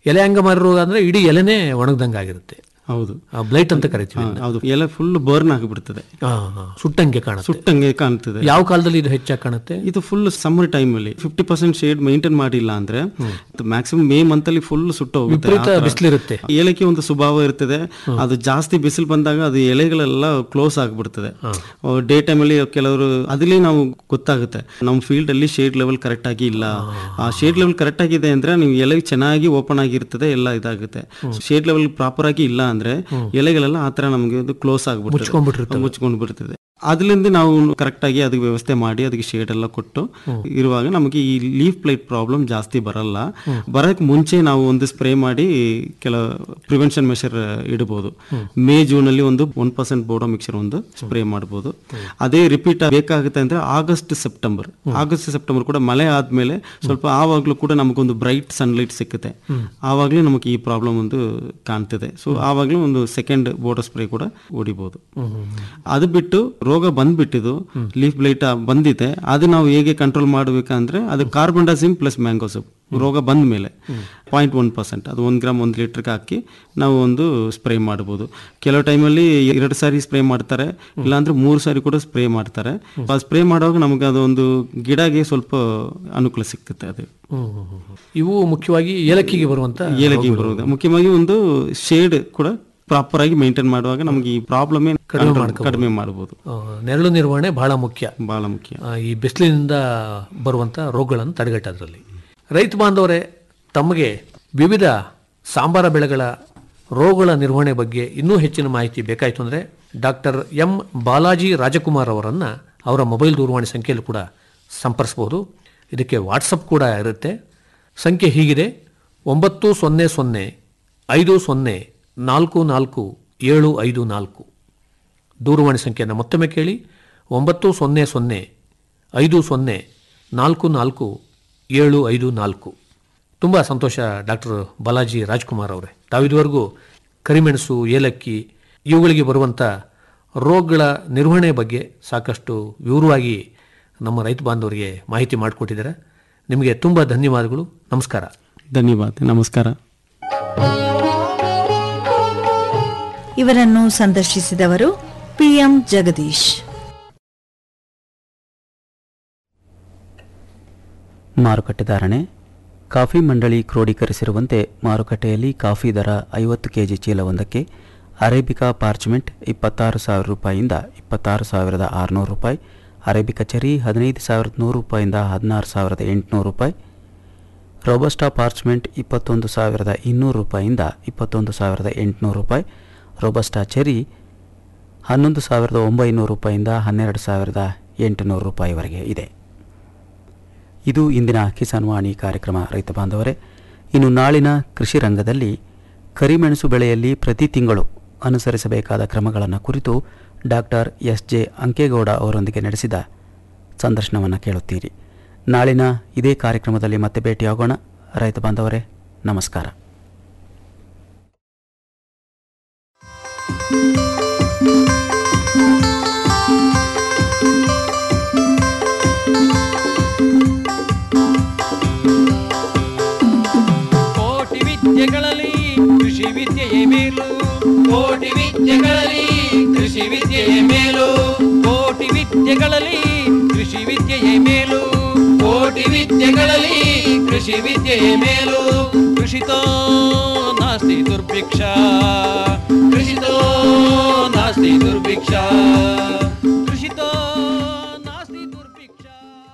ಎಲೆ ಅಂಗಮಾರಿ ರೋಗ ಅಂದ್ರೆ ಇಡೀ ಎಲೆನೇ ಒಣಗ್ದಂಗಾಗಿರುತ್ತೆ ಹೌದು ಬ್ಲೈಟ್ ಅಂತ ಕರಿತೀವಿ ಹಾ, ಹೌದು ಎಲೆ ಫುಲ್ ಬರ್ನ್ ಆಗಿಬಿಡ್ತದೆ ಹಾ, ಹಾ. ಸುಟ್ಟಂಗೆ ಕಾಣುತ್ತೆ ಸುಟ್ಟಂಗೆ ಕಾಣ್ತದೆ ಯಾವ ಕಾಲದಲ್ಲಿ ಇದು ಹೆಚ್ಚಾಗಿ ಕಾಣುತ್ತೆ ಇದು ಫುಲ್ ಸಮ್ಮರ್ ಟೈಮ್ ಅಲ್ಲಿ ಫಿಫ್ಟಿ ಪರ್ಸೆಂಟ್ ಶೇಡ್ ಮೇಂಟೈನ್ ಮಾಡಿಲ್ಲ ಅಂದ್ರೆ ಮ್ಯಾಕ್ಸಿಮಮ್ ಮೇ ಮಂತ್ ಅಲ್ಲಿ ಫುಲ್ ಸುಟ್ಟು ಹೋಗುತ್ತೆ ವಿಪರೀತ ಆ ಥರ. ಬಿಸಿಲಿರುತ್ತೆ ಏಲಕ್ಕಿ ಒಂದು ಸ್ವಭಾವ ಇರ್ತದೆ ಅದು ಜಾಸ್ತಿ ಬಿಸಿಲು ಬಂದಾಗ ಅದು ಎಲೆಗಳೆಲ್ಲ ಕ್ಲೋಸ್ ಆಗಿಬಿಡ್ತದೆ ಡೇ ಟೈಮ್ ಅಲ್ಲಿ ಕೆಲವರು ಅದಲ್ಲಿ ನಾವು ಗೊತ್ತಾಗುತ್ತೆ ನಮ್ಮ ಫೀಲ್ಡ್ ಅಲ್ಲಿ ಶೇಡ್ ಲೆವೆಲ್ ಕರೆಕ್ಟ್ ಆಗಿ ಇಲ್ಲ ಆ ಶೇಡ್ ಲೆವೆಲ್ ಕರೆಕ್ಟ್ ಆಗಿದೆ ಅಂದ್ರೆ ನೀವು ಎಲೆ ಚೆನ್ನಾಗಿ ಓಪನ್ ಆಗಿರ್ತದೆ ಎಲ್ಲ ಇದಾಗುತ್ತೆ ಶೇಡ್ ಲೆವೆಲ್ ಪ್ರಾಪರ್ ಆಗಿ ಇಲ್ಲ ಅಂದ್ರೆ ಎಲೆಗಳೆಲ್ಲ ಆ ತರ ನಮಗೆ ಅದು ಕ್ಲೋಸ್ ಮುಚ್ಕೊಂಡ್ಬಿಟ್ಟಿರ್ತವೆ. ಆಗ್ಬಿಡ್ತದೆ ಮುಚ್ಕೊಂಡು ಬಿಡ್ತದೆ ಅದರಿಂದ ನಾವು ಕರೆಕ್ಟ್ ಆಗಿ ಅದಕ್ಕೆ ವ್ಯವಸ್ಥೆ ಮಾಡಿ ಅದಕ್ಕೆ ಶೇಡ್ ಎಲ್ಲ ಕೊಟ್ಟು ಇರುವಾಗ ನಮಗೆ ಈ ಲೀಫ್ ಪ್ಲೇಟ್ ಪ್ರಾಬ್ಲಮ್ ಜಾಸ್ತಿ ಬರಲ್ಲ ಬರಕ್ ಮುಂಚೆ ನಾವು ಒಂದು ಸ್ಪ್ರೇ ಮಾಡಿ ಕೆಲ ಪ್ರಿವೆನ್ಷನ್ ಮೆಷರ್ ಇಡಬಹುದು ಮೇ ಜೂನ್ ಅಲ್ಲಿ ಒಂದು ಒನ್ ಪರ್ಸೆಂಟ್ ಬೋಡೋ ಮಿಕ್ಸರ್ ಒಂದು ಸ್ಪ್ರೇ ಮಾಡಬಹುದು ಅದೇ ರಿಪೀಟ್ ಬೇಕಾಗುತ್ತೆ ಅಂದ್ರೆ ಆಗಸ್ಟ್ ಸೆಪ್ಟೆಂಬರ್ ಆಗಸ್ಟ್ ಸೆಪ್ಟೆಂಬರ್ ಕೂಡ ಮಳೆ ಆದ್ಮೇಲೆ ಸ್ವಲ್ಪ ಆವಾಗ್ಲೂ ಕೂಡ ನಮಗೊಂದು ಬ್ರೈಟ್ ಸನ್ಲೈಟ್ ಸಿಕ್ಕುತ್ತೆ ಆವಾಗ್ಲೂ ನಮಗೆ ಈ ಪ್ರಾಬ್ಲಮ್ ಒಂದು ಕಾಣ್ತದೆ ಸೊ ಆವಾಗ್ಲೂ ಒಂದು ಸೆಕೆಂಡ್ ಬೋಡೋ ಸ್ಪ್ರೇ ಕೂಡ ಹೊಡಿಬಹುದು ಅದು ಬಿಟ್ಟು ರೋಗ ಬಂದ್ಬಿಟ್ಟಿದ್ದು ಲೀಫ್ ಬ್ಲೈಟ್ ಬಂದಿದೆ ಅದು ನಾವು ಹೇಗೆ ಕಂಟ್ರೋಲ್ ಮಾಡಬೇಕಂದ್ರೆ ಅದು ಕಾರ್ಬನ್ಡಾಸಿಮ್ ಪ್ಲಸ್ ಮ್ಯಾಂಗೋ ಸೊಪ್ ರೋಗ ಬಂದ ಮೇಲೆ ಪಾಯಿಂಟ್ ಒನ್ ಪರ್ಸೆಂಟ್ ಅದು ಒಂದು ಗ್ರಾಮ್ ಒಂದು ಲೀಟರ್ಗೆ ಹಾಕಿ ನಾವು ಒಂದು ಸ್ಪ್ರೇ ಮಾಡ್ಬೋದು ಕೆಲವು ಟೈಮಲ್ಲಿ ಎರಡು ಸಾರಿ ಸ್ಪ್ರೇ ಮಾಡ್ತಾರೆ ಇಲ್ಲಾಂದ್ರೆ ಮೂರು ಸಾರಿ ಕೂಡ ಸ್ಪ್ರೇ ಮಾಡ್ತಾರೆ ಆ ಸ್ಪ್ರೇ ಮಾಡುವಾಗ ನಮಗೆ ಅದೊಂದು ಗಿಡಗೆ ಸ್ವಲ್ಪ ಅನುಕೂಲ ಸಿಕ್ಕುತ್ತೆ ಅದು ಹ್ಮ್, ಹ್ಮ್, ಹ್ಮ್. ಇವು ಮುಖ್ಯವಾಗಿ ಏಲಕ್ಕಿಗೆ ಬರುವಂತ ಏಲಕ್ಕಿ ಬರುವುದು ಮುಖ್ಯವಾಗಿ ಒಂದು ಶೇಡ್ ಕೂಡ ಪ್ರಾಪರ್ ಆಗಿ ಮೇಂಟೈನ್ ಮಾಡುವಾಗ ನಮಗೆ ಈ ಪ್ರಾಬ್ಲಮ್ ಕಡಿಮೆ ಮಾಡ್ಕೊಬೋದು. ಕಡಿಮೆ ಮಾಡಬಹುದು ಆ, ನೆರಳು ನಿರ್ವಹಣೆ ಬಹಳ ಮುಖ್ಯ ಬಹಳ ಮುಖ್ಯ ಆ, ಈ ಬಿಸಿಲಿನಿಂದ ಬರುವಂತ ರೋಗಗಳನ್ನು ತಡೆಗಟ್ಟೋದ್ರಲ್ಲಿ ರೈತ ಬಾಂಧವರೇ ತಮಗೆ ವಿವಿಧ ಸಾಂಬಾರ ಬೆಳೆಗಳ ರೋಗಗಳ ನಿರ್ವಹಣೆ ಬಗ್ಗೆ ಇನ್ನೂ ಹೆಚ್ಚಿನ ಮಾಹಿತಿ ಬೇಕಾಯಿತು ಅಂದರೆ ಡಾಕ್ಟರ್ ಎಂ ಬಾಲಾಜಿ ರಾಜಕುಮಾರ್ ಅವರನ್ನು ಅವರ ಮೊಬೈಲ್ ದೂರವಾಣಿ ಸಂಖ್ಯೆಯಲ್ಲಿ ಕೂಡ ಸಂಪರ್ಸ್ಬೋದು ಇದಕ್ಕೆ ವಾಟ್ಸಪ್ ಕೂಡ ಇರುತ್ತೆ ಸಂಖ್ಯೆ ಹೀಗಿದೆ ಒಂಬತ್ತು ಸೊನ್ನೆ ಸೊನ್ನೆ ಐದು ಸೊನ್ನೆ ನಾಲ್ಕು ನಾಲ್ಕು ಏಳು ಐದು ನಾಲ್ಕು ದೂರವಾಣಿ ಸಂಖ್ಯೆಯನ್ನು ಮತ್ತೊಮ್ಮೆ ಕೇಳಿ ಒಂಬತ್ತು ಸೊನ್ನೆ ಸೊನ್ನೆ ಐದು ಸೊನ್ನೆ ನಾಲ್ಕು ನಾಲ್ಕು ಏಳು ಐದು ನಾಲ್ಕು ತುಂಬ ಸಂತೋಷ ಡಾಕ್ಟರ್ ಬಾಲಾಜಿ ರಾಜ್ಕುಮಾರ್ ಅವರೇ ತಾವಿದುವರೆಗೂ ಕರಿಮೆಣಸು ಏಲಕ್ಕಿ ಇವುಗಳಿಗೆ ಬರುವಂಥ ರೋಗಗಳ ನಿರ್ವಹಣೆ ಬಗ್ಗೆ ಸಾಕಷ್ಟು ವಿವರವಾಗಿ ನಮ್ಮ ರೈತ ಬಾಂಧವರಿಗೆ ಮಾಹಿತಿ ಮಾಡಿಕೊಟ್ಟಿದ್ದಾರೆ ನಿಮಗೆ ತುಂಬ ಧನ್ಯವಾದಗಳು ನಮಸ್ಕಾರ ಧನ್ಯವಾದ ನಮಸ್ಕಾರ ಇವರನ್ನು ಸಂದರ್ಶಿಸಿದವರು ಪಿಎಂ ಜಗದೀಶ್ ಮಾರುಕಟ್ಟೆ ಧಾರಣೆ ಕಾಫಿ ಮಂಡಳಿ ಕ್ರೋಢೀಕರಿಸಿರುವಂತೆ ಮಾರುಕಟ್ಟೆಯಲ್ಲಿ ಕಾಫಿ ದರ ಐವತ್ತು ಕೆಜಿ ಚೀಲವೊಂದಕ್ಕೆ ಅರೇಬಿಕಾ ಪಾರ್ಚ್ಮೆಂಟ್ ಇಪ್ಪತ್ತಾರು ಸಾವಿರ ರೂಪಾಯಿಯಿಂದ ಇಪ್ಪತ್ತಾರು ಸಾವಿರದ ಆರುನೂರು ರೂಪಾಯಿ ಅರೇಬಿಕಾ ಚೆರಿ ಹದಿನೈದು ಸಾವಿರದ ನೂರು ರೂಪಾಯಿಂದ ಹದಿನಾರು ಸಾವಿರದ ಎಂಟುನೂರು ರೂಪಾಯಿ ರೋಬಸ್ಟಾ ಪಾರ್ಚ್ಮೆಂಟ್ ಇಪ್ಪತ್ತೊಂದು ಸಾವಿರದ ಇನ್ನೂರು ರೂಪಾಯಿಯಿಂದ ಇಪ್ಪತ್ತೊಂದು ಸಾವಿರದ ಎಂಟುನೂರು ರೂಪಾಯಿ ರೋಬಸ್ಟಾ ಚೆರಿ ಹನ್ನೊಂದು ಸಾವಿರದ ಒಂಬೈನೂರು ರೂಪಾಯಿಯಿಂದ ಹನ್ನೆರಡು ಸಾವಿರದ ಎಂಟುನೂರು ರೂಪಾಯಿವರೆಗೆ ಇದೆ ಇದು ಇಂದಿನ ಕಿಸಾನ್ ವಾಣಿ ಕಾರ್ಯಕ್ರಮ ರೈತ ಬಾಂಧವರೇ ಇನ್ನು ನಾಳಿನ ಕೃಷಿ ರಂಗದಲ್ಲಿ ಕರಿಮೆಣಸು ಬೆಳೆಯಲ್ಲಿ ಪ್ರತಿ ತಿಂಗಳು ಅನುಸರಿಸಬೇಕಾದ ಕ್ರಮಗಳನ್ನು ಕುರಿತು ಡಾಕ್ಟರ್ ಎಸ್ ಜೆ ಅಂಕೇಗೌಡ ಅವರೊಂದಿಗೆ ನಡೆಸಿದ ಸಂದರ್ಶನವನ್ನು ಕೇಳುತ್ತೀರಿ ನಾಳಿನ ಇದೇ ಕಾರ್ಯಕ್ರಮದಲ್ಲಿ ಮತ್ತೆ ಭೇಟಿಯಾಗೋಣ ರೈತ ಬಾಂಧವರೇ ನಮಸ್ಕಾರ ಕೋಟಿ ವಿದ್ಯೆಗಳಲ್ಲಿ ಕೃಷಿ ವಿದ್ಯೆಯೇ ಮೇಲು ಕೋಟಿ ವಿದ್ಯೆಗಳಲ್ಲಿ ಕೃಷಿ ವಿದ್ಯೆಯೇ ಮೇಲು ಕೋಟಿ ವಿದ್ಯೆಗಳಲ್ಲಿ ಕೃಷಿ ವಿದ್ಯೆಯೇ ಮೇಲು ಕೋಟಿ ವಿದ್ಯೆಗಳಲ್ಲಿ ಕೃಷಿ ವಿದ್ಯೆಯೇ ಮೇಲು ಕೃಷಿತೋ ನಾಸ್ತಿ ದುರ್ಭಿಕ್ಷ ಕೃಷಿತೋ ನಾಸ್ತಿ ದುರ್ಭಿಕ್ಷ ಕೃಷಿತೋ ನಾಸ್ತಿ ದುರ್ಭಿಕ್ಷ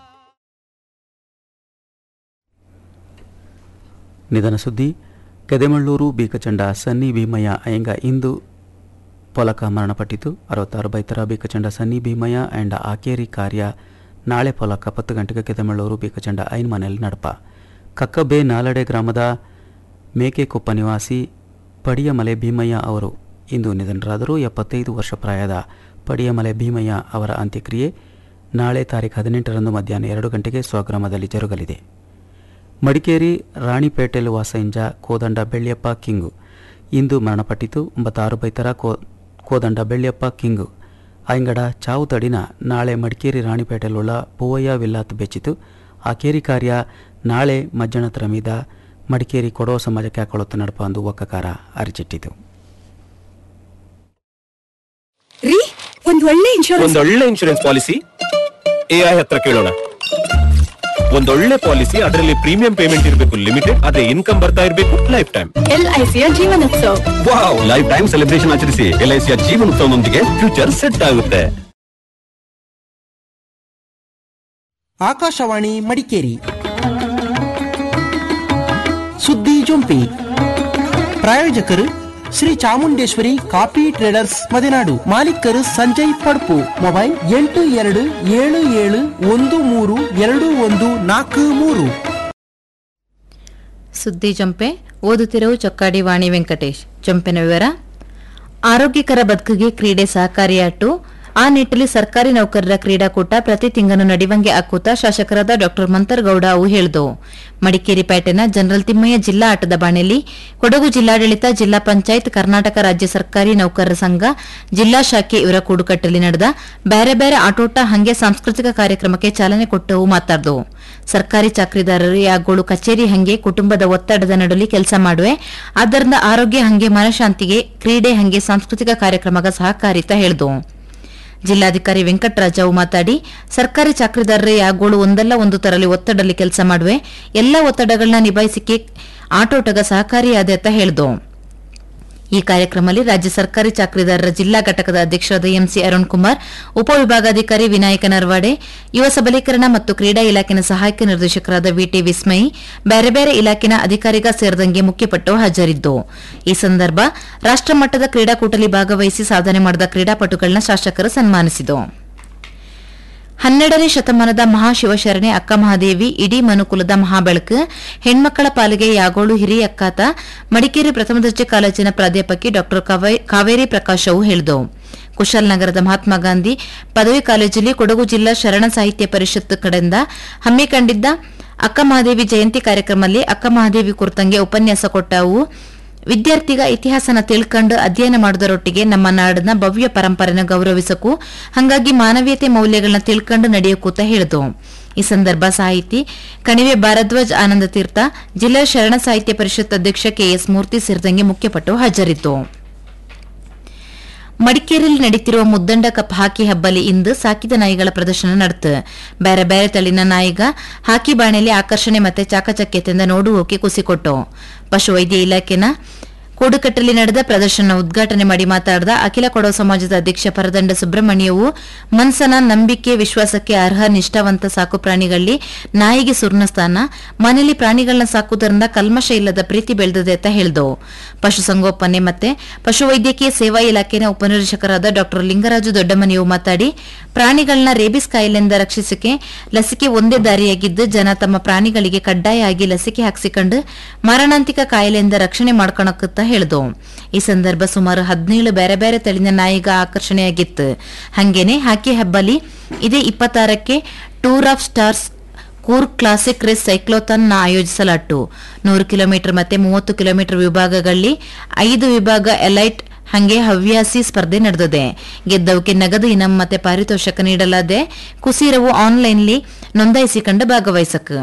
ನಿಧನ ಸುದ್ದಿ ಕೆದೆಮಳ್ಳೂರು ಬೀಕಚಂಡ ಸನ್ನಿ ಭೀಮಯ್ಯ ಅಯ್ಯಂಗ ಇಂದು ಪೊಲಕ ಮರಣಪಟ್ಟಿತು ಅರವತ್ತಾರು ಬೈತರ ಬೀಕಚಂಡ ಸನ್ನಿ ಭೀಮಯ್ಯ ಆ್ಯಂಡ್ ಆಕೇರಿ ಕಾರ್ಯ ನಾಳೆ ಪೊಲಕ ಪತ್ತು ಗಂಟೆಗೆ ಕೆದೆಮಳ್ಳೂರು ಬೀಕಚಂಡ ಐನ್ ಮನೆಯಲ್ಲಿ ನಡಪ ಕಕ್ಕಬೆ ನಾಲಡೆ ಗ್ರಾಮದ ಮೇಕೆಕೊಪ್ಪ ನಿವಾಸಿ ಪಡಿಯಮಲೆ ಭೀಮಯ್ಯ ಅವರು ಇಂದು ನಿಧನರಾದರು ಎಪ್ಪತ್ತೈದು ವರ್ಷ ಪ್ರಾಯದ ಪಡಿಯಮಲೆ ಭೀಮಯ್ಯ ಅವರ ಅಂತ್ಯಕ್ರಿಯೆ ನಾಳೆ ತಾರೀಖು ಹದಿನೆಂಟರಂದು ಮಧ್ಯಾಹ್ನ ಎರಡು ಗಂಟೆಗೆ ಸ್ವಗ್ರಾಮದಲ್ಲಿ ಜರುಗಲಿದೆ ಮಡಿಕೇರಿ ರಾಣಿಪೇಟೆಲ್ ವಾಸಂಜ ಕೋದಂಡ ಬೆಳ್ಳಿಯಪ್ಪ ಕಿಂಗು ಇಂದು ಮರಣಪಟ್ಟಿತು ಒಂಬತ್ತಾರು ಬೈತರ ಕೋ ಕೋದಂಡ ಬೆಳ್ಳಿಯಪ್ಪ ಕಿಂಗು ಆಯಂಗಡ ಚಾವು ತಡಿನ ನಾಳೆ ಮಡಿಕೇರಿ ರಾಣಿಪೇಟೆಲುಳ್ಳ ಪೂವಯ್ಯ ವಿಲ್ಲಾತ್ ಬೆಚ್ಚಿತು ಆ ಕೇರಿ ಕಾರ್ಯ ನಾಳೆ ಮಜ್ಜನತ್ರ ಮೀದ ಮಡಿಕೇರಿ ಕೊಡೋ ಸಮಾಜಕ್ಕೆ ಹಾಕೊಳ್ಳುತ್ತ ನಡಪ ಅಂದು ಒಕ್ಕಕಾರ ಅರಿಚಿಟ್ಟಿತು ರೀ ಒಂದ್ ಒಳ್ಳೆ ಇನ್ಶೂರೆನ್ಸ್ ಒಂದೊಳ್ಳೆ ಇನ್ಶೂರೆನ್ಸ್ ಪಾಲಿಸಿ ಎಐ ಹತ್ರ ಕೇಳೋಣ ಒಂದೊಳ್ಳೆ ಪಾಲಿಸಿ ಅದರಲ್ಲಿ ಪ್ರೀಮಿಯಂ ಪೇಮೆಂಟ್ ಇರಬೇಕು ಲಿಮಿಟೆಡ್ ಅದೇ ಇನ್ಕಮ್ ಬರ್ತಾ ಇರಬೇಕು ಲೈಫ್ ಟೈಮ್ ಎಲ್ ಐ ಸಿಯ Jeevan Utsav wow life time celebration ಆಚರಿಸಿ ಎಲ್ಐಸಿಯ ಜೀವನೋತ್ಸವದೊಂದಿಗೆ ಫ್ಯೂಚರ್ ಸೆಟ್ ಆಗುತ್ತೆ ಆಕಾಶವಾಣಿ ಮಡಿಕೇರಿ ಸುದ್ದಿ ಜೊಂಪಿ ಪ್ರಾಯೋಜಕರು ಶ್ರೀ ಚಾಮುಂಡೇಶ್ವರಿ ಕಾಫಿ ಟ್ರೇಡರ್ಸ್ ಮದೆನಾಡು ಮಾಲೀಕರು ಸಂಜಯ್ ಪಡ್ಪು ಮೊಬೈಲ್ ಎಂಟು ಎರಡು ಏಳು ಏಳು ಒಂದು ಮೂರು ಎರಡು ಒಂದು ನಾಲ್ಕು ಮೂರು ಸುದ್ದಿ ಜಂಪೆ ಓದುತ್ತಿರುವ ಚೊಕ್ಕಾಡಿ ವಾಣಿ ವೆಂಕಟೇಶ್ ಜಂಪಿನ ವಿವರ ಆರೋಗ್ಯಕರ ಬದುಕಿಗೆ ಕ್ರೀಡೆ ಸಹಕಾರಿಯಾಟ್ಟು ಆ ನಿಟ್ಟಿನಲ್ಲಿ ಸರ್ಕಾರಿ ನೌಕರರ ಕ್ರೀಡಾಕೂಟ ಪ್ರತಿ ತಿಂಗಳು ನಡಿವಂಗೆ ಆಕೂತ ಶಾಸಕರಾದ ಡಾ ಮಂತರ್ಗೌಡ ಅವು ಹೇಳಿದು ಮಡಿಕೇರಿ ಪೇಟೆನ ಜನರಲ್ ತಿಮ್ಮಯ್ಯ ಜಿಲ್ಲಾ ಆಟದ ಬಾಣೆಯಲ್ಲಿ ಕೊಡಗು ಜಿಲ್ಲಾಡಳಿತ ಜಿಲ್ಲಾ ಪಂಚಾಯತ್ ಕರ್ನಾಟಕ ರಾಜ್ಯ ಸರ್ಕಾರಿ ನೌಕರರ ಸಂಘ ಜಿಲ್ಲಾ ಶಾಖೆ ಇವರ ಕೂಡುಕಟ್ಟಲ್ಲಿ ನಡೆದ ಬೇರೆ ಬೇರೆ ಆಟೋಟ ಹಂಗೆ ಸಾಂಸ್ಕೃತಿಕ ಕಾರ್ಯಕ್ರಮಕ್ಕೆ ಚಾಲನೆ ಕೊಟ್ಟವು ಮಾತಾಡ್ದವು ಸರ್ಕಾರಿ ಚಾಕರಿದಾರರು ಯಾಗೋಳು ಕಚೇರಿ ಹಂಗೆ ಕುಟುಂಬದ ಒತ್ತಡದ ನಡುಲಿ ಕೆಲಸ ಮಾಡುವೆ ಆದ್ದರಿಂದ ಆರೋಗ್ಯ ಹಂಗೆ ಮನಶಾಂತಿಗೆ ಕ್ರೀಡೆ ಹಂಗೆ ಸಾಂಸ್ಕೃತಿಕ ಕಾರ್ಯಕ್ರಮಗ ಸಹಕಾರಿತ ಹೇಳ್ದು ಜಿಲ್ಲಾಧಿಕಾರಿ ವೆಂಕಟರಾಜವು ಮಾತಾಡಿ ಸರ್ಕಾರಿ ಚಾಕರಿದಾರರೇ ಯಾಗೋಳು ಒಂದಲ್ಲ ಒಂದು ತರಲಿ ಒತ್ತಡದಲ್ಲಿ ಕೆಲಸ ಮಾಡುವೆ ಎಲ್ಲ ಒತ್ತಡಗಳನ್ನ ನಿಭಾಯಿಸಿಕೆ ಆಟೋಟಗ ಸಹಕಾರಿಯಾದೆ ಅಂತ ಹೇಳ್ದು ಈ ಕಾರ್ಯಕ್ರಮದಲ್ಲಿ ರಾಜ್ಯ ಸರ್ಕಾರಿ ಚಾಕರಿದಾರರ ಜಿಲ್ಲಾ ಘಟಕದ ಅಧ್ಯಕ್ಷರಾದ ಎಂಸಿ ಅರುಣ್ ಕುಮಾರ್ ಉಪವಿಭಾಗಾಧಿಕಾರಿ ವಿನಾಯಕ ನರ್ವಾಡೆ ಯುವ ಸಬಲೀಕರಣ ಮತ್ತು ಕ್ರೀಡಾ ಇಲಾಖೆನ ಸಹಾಯಕ ನಿರ್ದೇಶಕರಾದ ವಿಟಿ ವಿಸ್ಮಯಿ ಬೇರೆ ಬೇರೆ ಇಲಾಖೆನ ಅಧಿಕಾರಿಗ ಸೇರಿದಂಗೆ ಮುಖ್ಯಪಟ್ಟು ಹಾಜರಿದ್ದು ಈ ಸಂದರ್ಭ ರಾಷ್ಟ್ರಮಟ್ಟದ ಕ್ರೀಡಾಕೂಟದಲ್ಲಿ ಭಾಗವಹಿಸಿ ಸಾಧನೆ ಮಾಡಿದ ಕ್ರೀಡಾಪಟುಗಳನ್ನ ಶಾಸಕರು ಸನ್ಮಾನಿಸಿದರು ಹನ್ನೆರಡನೇ ಶತಮಾನದ ಮಹಾಶಿವಶರಣೆ ಅಕ್ಕ ಮಹಾದೇವಿ ಇಡೀ ಮನುಕುಲದ ಮಹಾಬೆಳಕು ಹೆಣ್ಮಕ್ಕಳ ಪಾಲಿಗೆ ಯಾಗೋಳು ಹಿರಿಯಕ್ಕಾತ ಮಡಿಕೇರಿ ಪ್ರಥಮ ದರ್ಜೆ ಕಾಲೇಜಿನ ಪ್ರಾಧ್ಯಾಪಕಿ ಡಾ ಕಾವೇರಿ ಪ್ರಕಾಶವು ಹೇಳಿದವು ಕುಶಾಲನಗರದ ಮಹಾತ್ಮ ಗಾಂಧಿ ಪದವಿ ಕಾಲೇಜಲ್ಲಿ ಕೊಡಗು ಜಿಲ್ಲಾ ಶರಣ ಸಾಹಿತ್ಯ ಪರಿಷತ್ ಕಡೆಯಿಂದ ಹಮ್ಮಿಕೊಂಡಿದ್ದ ಅಕ್ಕ ಮಹಾದೇವಿ ಜಯಂತಿ ಕಾರ್ಯಕ್ರಮದಲ್ಲಿ ಅಕ್ಕ ಮಹಾದೇವಿ ಕುರಿತಂಗೆ ಉಪನ್ಯಾಸ ಕೊಟ್ಟವು ವಿದ್ಯಾರ್ಥಿಗ ಇತಿಹಾಸನ ತಿಳ್ಕೊಂಡು ಅಧ್ಯಯನ ಮಾಡೋದರೊಟ್ಟಿಗೆ ನಮ್ಮ ನಾಡಿನ ಭವ್ಯ ಪರಂಪರೆನ ಗೌರವಿಸಕು ಹಂಗಾಗಿ ಮಾನವೀಯತೆ ಮೌಲ್ಯಗಳನ್ನ ತಿಳ್ಕೊಂಡು ನಡೆಯಕೂತ ಹೇಳಿದು ಈ ಸಂದರ್ಭ ಸಾಹಿತಿ ಕಣಿವೆ ಭಾರದ್ವಾಜ್ ಆನಂದ ತೀರ್ಥ ಜಿಲ್ಲಾ ಶರಣ ಸಾಹಿತ್ಯ ಪರಿಷತ್ ಅಧ್ಯಕ್ಷ ಕೆಎಸ್ ಮೂರ್ತಿ ಸೇರಿದಂಗೆ ಮುಖ್ಯಪಟ್ಟು ಹಾಜರಿದ್ದು ಮಡಿಕೇರಿಯಲ್ಲಿ ನಡೀತಿರುವ ಮುದ್ದಂಡ ಕಪ್ ಹಾಕಿ ಹಬ್ಬಲಿ ಇಂದು ಸಾಕಿದ ನಾಯಿಗಳ ಪ್ರದರ್ಶನ ನಡೆತು ಬೇರೆ ಬೇರೆ ತಳಿನ ನಾಯಿಗ ಹಾಕಿ ಬಾಣೆಯಲ್ಲಿ ಆಕರ್ಷಣೆ ಮತ್ತೆ ಚಾಕಚಕ್ಯತೆಯಿಂದ ನೋಡುವೋಕೆ ಕುಸಿಕೊಟ್ಟು ಪಶುವೈದ್ಯ ಇಲಾಖೆನ ಕೂಡುಕಟ್ಟಲ್ಲಿ ನಡೆದ ಪ್ರದರ್ಶನ ಉದ್ಘಾಟನೆ ಮಾಡಿ ಮಾತಾಡಿದ ಅಖಿಲ ಕೊಡವ ಸಮಾಜದ ಅಧ್ಯಕ್ಷ ಪರದಂಡ ಸುಬ್ರಹ್ಮಣ್ಯವು ಮನ್ಸನ ನಂಬಿಕೆ ವಿಶ್ವಾಸಕ್ಕೆ ಅರ್ಹ ನಿಷ್ಠಾವಂತ ಸಾಕು ಪ್ರಾಣಿಗಳಲ್ಲಿ ನಾಯಿಗೆ ಸುರ್ಣ ಸ್ಥಾನ ಮನೆಯಲ್ಲಿ ಪ್ರಾಣಿಗಳನ್ನ ಸಾಕುವುದರಿಂದ ಕಲ್ಮಶ ಇಲ್ಲದ ಪ್ರೀತಿ ಬೆಳೆದಿದೆ ಅಂತ ಹೇಳಿದವು ಪಶುಸಂಗೋಪನೆ ಮತ್ತೆ ಪಶುವೈದ್ಯಕೀಯ ಸೇವಾ ಇಲಾಖೆನ ಉಪನಿರ್ದೇಶಕರಾದ ಡಾ ಲಿಂಗರಾಜು ದೊಡ್ಡಮನಿಯು ಮಾತಾಡಿ ಪ್ರಾಣಿಗಳನ್ನ ರೇಬಿಸ್ ಕಾಯಿಲೆಯಿಂದ ರಕ್ಷಿಸಕ್ಕೆ ಲಸಿಕೆ ಒಂದೇ ದಾರಿಯಾಗಿದ್ದು ಜನ ತಮ್ಮ ಪ್ರಾಣಿಗಳಿಗೆ ಕಡ್ಡಾಯ ಆಗಿ ಲಸಿಕೆ ಹಾಕಿಸಿಕೊಂಡು ಮಾರಣಾಂತಿಕ ಕಾಯಿಲೆಯಿಂದ ರಕ್ಷಣೆ ಮಾಡ್ಕೊಳಕತ್ತ ಹೇಳಿದು ಈ ಸಂದರ್ಭ ಸುಮಾರು ಹದಿನೇಳು ಬೇರೆ ಬೇರೆ ತಳಿನ ನಾಯಿಗ ಆಕರ್ಷಣೆಯಾಗಿತ್ತು ಹಂಗೇನೆ ಹಾಕಿ ಹಬ್ಬಲಿ ಇದೇ ಇಪ್ಪತ್ತಾರಕ್ಕೆ tour of stars Coorg classic race cyclothon ನ ಆಯೋಜಿಸಲಾಟ್ಟು ನೂರು ಕಿಲೋಮೀಟರ್ ಮತ್ತೆ ಮೂವತ್ತು ಕಿಲೋಮೀಟರ್ ವಿಭಾಗಗಳಲ್ಲಿ ಐದು ವಿಭಾಗ ಎಲೈಟ್ ಹಂಗೆ ಹವ್ಯಾಸಿ ಸ್ಪರ್ಧೆ ನಡೆದಿದೆ ಗೆದ್ದವಕ್ಕೆ ನಗದು ಇನಂ ಮತ್ತೆ ಪಾರಿತೋಷಕ ನೀಡಲಾದೆ ಕುಸೀರವು ಆನ್ಲೈನ್ಲಿ ನೋಂದಾಯಿಸಿಕೊಂಡು ಭಾಗವಹಿಸಕ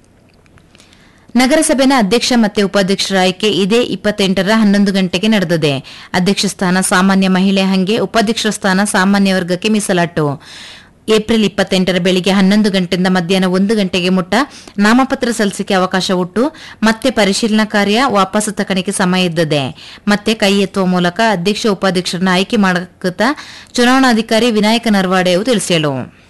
ನಗರಸಭೆನ ಅಧ್ಯಕ್ಷ ಮತ್ತೆ ಉಪಾಧ್ಯಕ್ಷರ ಆಯ್ಕೆ ಇದೇ ಇಪ್ಪತ್ತೆಂಟರ ಹನ್ನೊಂದು ಗಂಟೆಗೆ ನಡೆದಿದೆ ಅಧ್ಯಕ್ಷ ಸ್ಥಾನ ಸಾಮಾನ್ಯ ಮಹಿಳೆ ಹಂಗೆ ಉಪಾಧ್ಯಕ್ಷರ ಸ್ಥಾನ ಸಾಮಾನ್ಯ ವರ್ಗಕ್ಕೆ ಮೀಸಲಾಟ್ಟು ಏಪ್ರಿಲ್ ಇಪ್ಪತ್ತೆಂಟರ ಬೆಳಿಗ್ಗೆ ಹನ್ನೊಂದು ಗಂಟೆಯಿಂದ ಮಧ್ಯಾಹ್ನ ಒಂದು ಗಂಟೆಗೆ ಮುಟ್ಟ ನಾಮಪತ್ರ ಸಲ್ಲಿಸಿಕೆ ಅವಕಾಶ ಉಟ್ಟು ಮತ್ತೆ ಪರಿಶೀಲನಾ ಕಾರ್ಯ ವಾಪಸ್ ತಕಣಿಕೆ ಸಮಯ ಇದ್ದದೆ ಮತ್ತೆ ಕೈ ಎತ್ತುವ ಮೂಲಕ ಅಧ್ಯಕ್ಷ ಉಪಾಧ್ಯಕ್ಷರನ್ನ ಆಯ್ಕೆ ಮಾಡಕತ್ತ ಚುನಾವಣಾಧಿಕಾರಿ ವಿನಾಯಕ ನರ್ವಾಡೆಯು ತಿಳಿಸಿದರು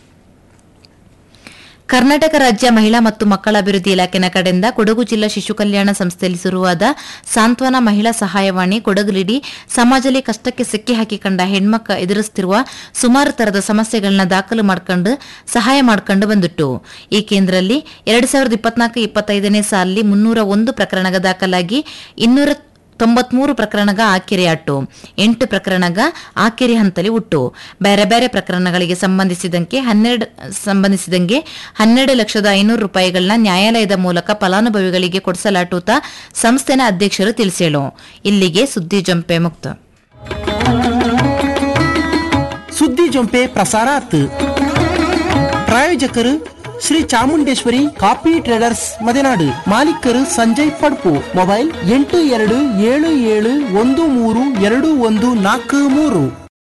ಕರ್ನಾಟಕ ರಾಜ್ಯ ಮಹಿಳಾ ಮತ್ತು ಮಕ್ಕಳ ಅಭಿವೃದ್ಧಿ ಇಲಾಖೆನ ಕಡೆಯಿಂದ ಕೊಡಗು ಜಿಲ್ಲಾ ಶಿಶು ಕಲ್ಯಾಣ ಸಂಸ್ಥೆಯಲ್ಲಿ ಶುರುವಾದ ಸಾಂತ್ವನ ಮಹಿಳಾ ಸಹಾಯವಾಣಿ ಕೊಡಗಲಿಡಿ ಸಮಾಜದಲ್ಲಿ ಕಷ್ಟಕ್ಕೆ ಸಿಕ್ಕಿ ಹಾಕಿಕೊಂಡ ಹೆಣ್ಮಕ್ಕ ಎದುರಿಸುತ್ತಿರುವ ಸುಮಾರು ತರದ ಸಮಸ್ಯೆಗಳನ್ನ ದಾಖಲು ಮಾಡ್ಕೊಂಡು ಸಹಾಯ ಮಾಡ್ಕೊಂಡು ಬಂದಿಟ್ಟು ಈ ಕೇಂದ್ರದಲ್ಲಿ ಎರಡ್ ಸಾವಿರದ ಇಪ್ಪತ್ನಾಲ್ಕು ಇಪ್ಪತ್ತೈದನೇ ಸಾಲಿನಲ್ಲಿ ಮುನ್ನೂರ ಒಂದು ಪ್ರಕರಣಗ ದಾಖಲಾಗಿ ಇನ್ನೂರ ತೊಂಬತ್ಮೂರು ಪ್ರಕರಣಗ ಆಕೆರೆಯಾಟ್ಟು ಎಂಟು ಪ್ರಕರಣಗ ಆಕೆರೆ ಹಂತಲಿ ಉಟ್ಟು ಬೇರೆ ಬೇರೆ ಪ್ರಕರಣಗಳಿಗೆ ಸಂಬಂಧಿಸಿದಂಗೆ ಹನ್ನೆರಡು ಸಂಬಂಧಿಸಿದಂಗೆ ಹನ್ನೆರಡು ಲಕ್ಷದ ಐನೂರು ರೂಪಾಯಿಗಳನ್ನ ನ್ಯಾಯಾಲಯದ ಮೂಲಕ ಫಲಾನುಭವಿಗಳಿಗೆ ಕೊಡಿಸಲಾಟೂತ ಸಂಸ್ಥೆನ ಅಧ್ಯಕ್ಷರು ತಿಳಿಸೇಳು ಇಲ್ಲಿಗೆ ಸುದ್ದಿ ಜಂಪೆ ಮುಕ್ತ ಸುದ್ದಿ ಜೊಂಪೆ ಪ್ರಸಾರಾತ್ ಪ್ರಾಯೋಜಕರು ಶ್ರೀ ಚಾಮುಂಡೇಶ್ವರಿ ಕಾಫಿ ಟ್ರೇಡರ್ಸ್ ಮದೆನಾಡು ಮಾಲೀಕರು ಸಂಜಯ್ ಪಡ್ಪು ಮೊಬೈಲ್ ಎಂಟು ಎರಡು ಏಳು ಏಳು ಒಂದು ಮೂರು ಎರಡು ಒಂದು ನಾಲ್ಕು ಮೂರು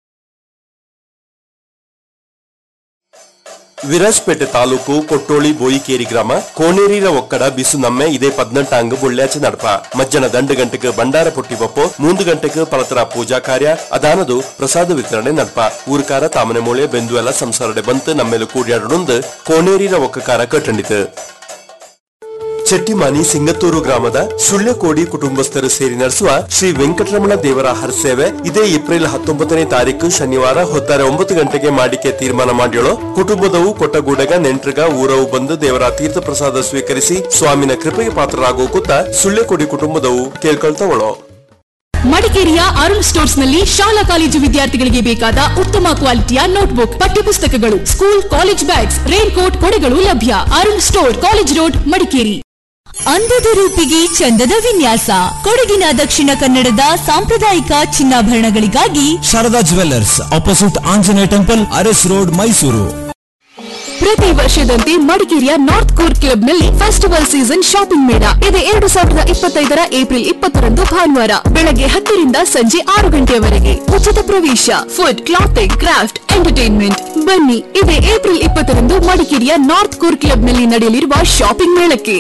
ವಿರಾಜ್ಪೇಟೆ ತಾಲೂಕು ಕೊಟ್ಟೋಳಿ ಬೋಯಿಕೇರಿ ಗ್ರಾಮ ಕೋನೇರಿರ ಒಕ್ಕಡ ಬಿಸು ನಮ್ಮೆ ಇದೇ ಪದ್ನೆಂಟಾಂಗ್ ಬೊಳ್ಳ್ಯಾಚೆ ನಡಪ ಮಧ್ಯಾಹ್ನ ದಂಡು ಗಂಟೆಗೆ ಭಂಡಾರ ಪೊಟ್ಟಿ ಬಪ್ಪು ಮೂಂದು ಗಂಟೆಗೆ ಪಲತರ ಪೂಜಾ ಕಾರ್ಯ ಅದಾನದು ಪ್ರಸಾದ ವಿತರಣೆ ನಡಪ ಊರ್ಕಾರ ತಾಮನೆ ಮೂಳೆ ಬೆಂದು ಎಲ್ಲ ಸಂಸಾರಡೆ ಬಂತು ನಮ್ಮೇಲೆ ಕೂಡ್ಯಾಡೊಂದು ಕೋನೇರಿರ ಒಕ್ಕಕಾರ ಕಟ್ಟಂಡಿತು ಚೆಟ್ಟಿಮಾನಿ ಸಿಂಗತ್ತೂರು ಗ್ರಾಮದ ಸುಳ್ಯಕೋಡಿ ಕುಟುಂಬಸ್ಥರು ಸೇರಿ ನಡೆಸುವ ಶ್ರೀ ವೆಂಕಟರಮಣ ದೇವರ ಹರಸೇವೆ ಇದೇ ಏಪ್ರಿಲ್ ಹತ್ತೊಂಬತ್ತನೇ ತಾರೀಕು ಶನಿವಾರ ಹೊತ್ತಾರೆ ಒಂಬತ್ತು ಗಂಟೆಗೆ ಮಾಡಿಕೆ ತೀರ್ಮಾನ ಮಾಡ್ಯಳು ಕುಟುಂಬದವು ಕೊಟ್ಟಗೂಡಗ ನೆಂಟ್ರಿಗ ಊರವು ಬಂದು ದೇವರ ತೀರ್ಥ ಪ್ರಸಾದ ಸ್ವೀಕರಿಸಿ ಸ್ವಾಮಿನ ಕೃಪೆಗೆ ಪಾತ್ರರಾಗೋಕುತ್ತ ಸುಳ್ಯಕೋಡಿ ಕುಟುಂಬದವು ಕೇಳ್ಕೊಳ್ತವಳು ಮಡಿಕೇರಿಯ ಅರುಣ್ ಸ್ಟೋರ್ಸ್ ನಲ್ಲಿ ಶಾಲಾ ಕಾಲೇಜು ವಿದ್ಯಾರ್ಥಿಗಳಿಗೆ ಬೇಕಾದ ಉತ್ತಮ ಕ್ವಾಲಿಟಿಯ ನೋಟ್ಬುಕ್ ಪಠ್ಯಪುಸ್ತಕಗಳು school college bags raincoat ಕೊಡೆಗಳು ಲಭ್ಯ Arun store college road Madikeri ಅಂದದ ರೂಪಿಗೆ ಚಂದದ ವಿನ್ಯಾಸ ಕೊಡಗಿನ ದಕ್ಷಿಣ ಕನ್ನಡದ ಸಾಂಪ್ರದಾಯಿಕ ಚಿನ್ನಾಭರಣಗಳಿಗಾಗಿ Sharada jewellers opposite Anjaneya temple Aras road Mysuru ಪ್ರತಿ ವರ್ಷದಂತೆ ಮಡಿಕೇರಿಯ ನಾರ್ತ್ ಕೋರ್ ಕ್ಲಬ್ ನಲ್ಲಿ ಫೆಸ್ಟಿವಲ್ ಸೀಸನ್ ಶಾಪಿಂಗ್ ಮೇಳ ಇದೆ ಎರಡು ಸಾವಿರದ ಇಪ್ಪತ್ತೈದರ ಏಪ್ರಿಲ್ ಇಪ್ಪತ್ತರಂದು ಭಾನುವಾರ ಬೆಳಗ್ಗೆ ಹತ್ತರಿಂದ ಸಂಜೆ ಆರು ಗಂಟೆಯವರೆಗೆ ಉಚಿತ ಪ್ರವೇಶ ಫುಡ್ ಕ್ಲಾತಿಂಗ್ ಕ್ರಾಫ್ಟ್ ಎಂಟರ್ಟೈನ್ಮೆಂಟ್ ಬನ್ನಿ ಇದೆ ಏಪ್ರಿಲ್ ಇಪ್ಪತ್ತರಂದು ಮಡಿಕೇರಿಯ ನಾರ್ತ್ ಕೋರ್ ಕ್ಲಬ್ ನಲ್ಲಿ ನಡೆಯಲಿರುವ ಶಾಪಿಂಗ್ ಮೇಳಕ್ಕೆ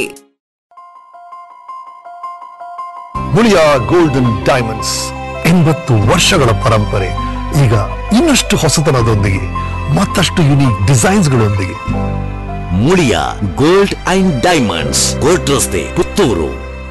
ಮುಳಿಯ ಗೋಲ್ಡನ್ ಡೈಮಂಡ್ಸ್ ಎಂಬತ್ತು ವರ್ಷಗಳ ಪರಂಪರೆ ಈಗ ಇನ್ನಷ್ಟು ಹೊಸತನದೊಂದಿಗೆ ಮತ್ತಷ್ಟು ಯುನೀಕ್ ಡಿಸೈನ್ಸ್ಗಳೊಂದಿಗೆ Muliya gold and diamonds court ರಸ್ತೆ ಪುತ್ತೂರು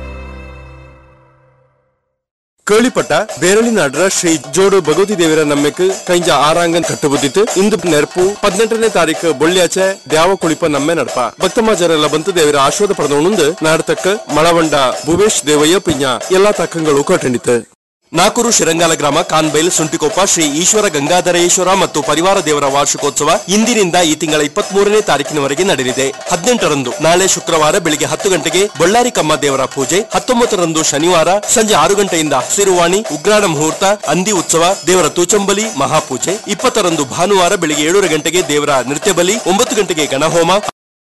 ಕೇಳಿಪಟ್ಟ ಬೇರಳಿನ ಅಡ್ರ ಶ್ರೀ ಜೋಡು ಭಗವತಿ ದೇವರ ನಮ್ಮೆಕ್ ಕೈಂಜ ಆರಾಂಗನ್ ಕಟ್ಟುಬುದ್ದಿತ್ತು ಇಂದು ನೆರಪು ಹದಿನೆಂಟನೇ ತಾರೀಕು ಬೊಳ್ಳ್ಯಾಚೆ ದ್ಯಾವ ಕುಳಿಪ ನಮ್ಮೆ ನಡಪ ಭಕ್ತಮಾಜರೆಲ್ಲ ಬಂತು ದೇವರ ಆಶ್ವಾದ ಪಡೆದವನುಂದು ನಾಡತಕ್ಕ ಮಳವಂಡ ಭುವೇಶ್ ದೇವಯ್ಯ ಪಿಂಜ ಎಲ್ಲಾ ತಕ್ಕಂಗಳು ಕಟ್ಟಂಡಿತು ನಾಕೂರು ಶಿರಂಗಾಲ ಗ್ರಾಮ ಕಾನ್ಬೈಲ್ ಸುಂಟಿಕೊಪ್ಪ ಶ್ರೀ ಈಶ್ವರ ಗಂಗಾಧರೇಶ್ವರ ಮತ್ತು ಪರಿವಾರ ದೇವರ ವಾರ್ಷಿಕೋತ್ಸವ ಇಂದಿನಿಂದ ಈ ತಿಂಗಳ ಇಪ್ಪತ್ತ್ ಮೂರನೇ ತಾರೀಕಿನವರೆಗೆ ನಡೆಯಲಿದೆ ಹದಿನೆಂಟರಂದು ನಾಳೆ ಶುಕ್ರವಾರ ಬೆಳಿಗ್ಗೆ ಹತ್ತು ಗಂಟೆಗೆ ಬಳ್ಳಾರಿ ಕಮ್ಮ ದೇವರ ಪೂಜೆ ಹತ್ತೊಂಬತ್ತರಂದು ಶನಿವಾರ ಸಂಜೆ ಆರು ಗಂಟೆಯಿಂದ ಹಸಿರುವಾಣಿ ಉಗ್ರಾಣ ಮುಹೂರ್ತ ಅಂದಿ ಉತ್ಸವ ದೇವರ ತೂಚಂಬಲಿ ಮಹಾಪೂಜೆ ಇಪ್ಪತ್ತರಂದು ಭಾನುವಾರ ಬೆಳಿಗ್ಗೆ ಏಳೂವರೆ ಗಂಟೆಗೆ ದೇವರ ನೃತ್ಯ ಬಲಿ ಒಂಬತ್ತು ಗಂಟೆಗೆ ಗಣಹೋಮ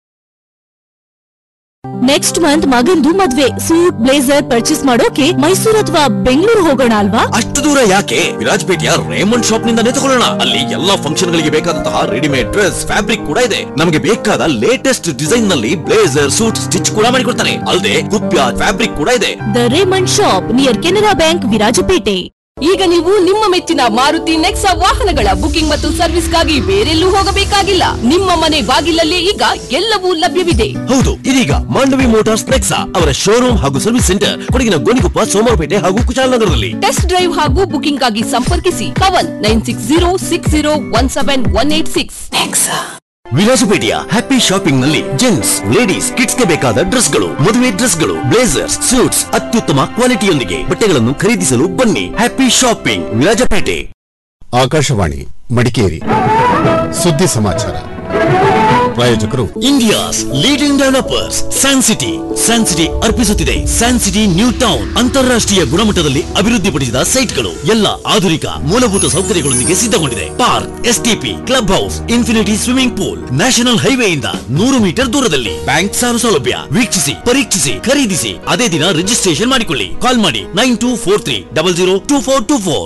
ನೆಕ್ಸ್ಟ್ ಮಂತ್ ಮಗಂದು ಮದ್ವೆ ಸೂಟ್ ಬ್ಲೇಸರ್ ಪರ್ಚೇಸ್ ಮಾಡೋಕೆ ಮೈಸೂರು ಅಥವಾ ಬೆಂಗಳೂರು ಹೋಗೋಣ ಅಲ್ವಾ ಅಷ್ಟು ದೂರ ಯಾಕೆ ವಿರಾಜ್ಪೇಟೆಯ ರೇಮಂಡ್ ಶಾಪ್ ನಿಂದನೇ ತಗೊಳ್ಳೋಣ ಅಲ್ಲಿ ಎಲ್ಲಾ ಫಂಕ್ಷನ್ ಗಳಿಗೆ ಬೇಕಾದಂತಹ ರೆಡಿಮೇಡ್ ಡ್ರೆಸ್ ಫ್ಯಾಬ್ರಿಕ್ ಕೂಡ ಇದೆ ನಮಗೆ ಬೇಕಾದ ಲೇಟೆಸ್ಟ್ ಡಿಸೈನ್ ನಲ್ಲಿ ಬ್ಲೇಸರ್ ಸೂಟ್ ಸ್ಟಿಚ್ ಕೂಡ ಮಾಡಿಕೊಡ್ತಾನೆ ಅಲ್ಲದೆ ಕುಪ್ಯ ಫ್ಯಾಬ್ರಿಕ್ ಕೂಡ ಇದೆ the Raymond shop near Canara bank Virajpet ಈಗ ನೀವು ನಿಮ್ಮ ಮೆಚ್ಚಿನ ಮಾರುತಿ ನೆಕ್ಸಾ ವಾಹನಗಳ ಬುಕಿಂಗ್ ಮತ್ತು ಸರ್ವಿಸ್ಗಾಗಿ ಬೇರೆಲ್ಲೂ ಹೋಗಬೇಕಾಗಿಲ್ಲ ನಿಮ್ಮ ಮನೆ ಬಾಗಿಲಲ್ಲೇ ಈಗ ಎಲ್ಲವೂ ಲಭ್ಯವಿದೆ ಹೌದು ಇದೀಗ ಮಾಂಡವಿ ಮೋಟಾರ್ಸ್ ನೆಕ್ಸಾ ಅವರ ಶೋರೂಮ್ ಹಾಗೂ ಸರ್ವಿಸ್ ಸೆಂಟರ್ ಕೊಡಗಿನ ಗೋಣಿಕೊಪ್ಪ ಸೋಮವಾರಪೇಟೆ ಹಾಗೂ ಕುಶಾಲನಗರದಲ್ಲಿ ಟೆಸ್ಟ್ ಡ್ರೈವ್ ಹಾಗೂ ಬುಕಿಂಗ್ ಗಾಗಿ ಸಂಪರ್ಕಿಸಿ Pavan nine six zero six zero one seven one eight six ವಿಲಾಸಪೇಟೆಯ ಹ್ಯಾಪಿ ಶಾಪಿಂಗ್ ನಲ್ಲಿ ಜೆಂಟ್ಸ್ ಲೇಡೀಸ್ ಕಿಡ್ಸ್ ಗೆ ಬೇಕಾದ ಡ್ರೆಸ್ಗಳು ಮದುವೆ ಡ್ರೆಸ್ಗಳು ಬ್ಲೇಸರ್ಸ್ ಸೂಟ್ಸ್ ಅತ್ಯುತ್ತಮ ಕ್ವಾಲಿಟಿಯೊಂದಿಗೆ ಬಟ್ಟೆಗಳನ್ನು ಖರೀದಿಸಲು ಬನ್ನಿ ಹ್ಯಾಪಿ ಶಾಪಿಂಗ್ ವಿರಾಜಪೇಟೆ ಆಕಾಶವಾಣಿ ಮಡಿಕೇರಿ ಸುದ್ದಿ ಸಮಾಚಾರ ಪ್ರಾಯೋಜಕರು India's leading developers San City San City ಅರ್ಪಿಸುತ್ತಿದೆ ಸ್ಯಾನ್ ಸಿಟಿ ನ್ಯೂ ಟೌನ್ ಅಂತಾರಾಷ್ಟ್ರೀಯ ಗುಣಮಟ್ಟದಲ್ಲಿ ಅಭಿವೃದ್ಧಿಪಡಿಸಿದ ಸೈಟ್ಗಳು ಎಲ್ಲ ಆಧುನಿಕ ಮೂಲಭೂತ ಸೌಕರ್ಯಗಳೊಂದಿಗೆ ಸಿದ್ಧಗೊಂಡಿದೆ park STP club house infinity swimming pool national ಹೈವೇಯಿಂದ ನೂರು ಮೀಟರ್ ದೂರದಲ್ಲಿ ಬ್ಯಾಂಕ್ ಸಾಲ ಸೌಲಭ್ಯ ವೀಕ್ಷಿಸಿ ಪರೀಕ್ಷಿಸಿ ಖರೀದಿಸಿ ಅದೇ ದಿನ ರಿಜಿಸ್ಟ್ರೇಷನ್ ಮಾಡಿಕೊಳ್ಳಿ ಕಾಲ್ ಮಾಡಿ nine two four three double zero two four two four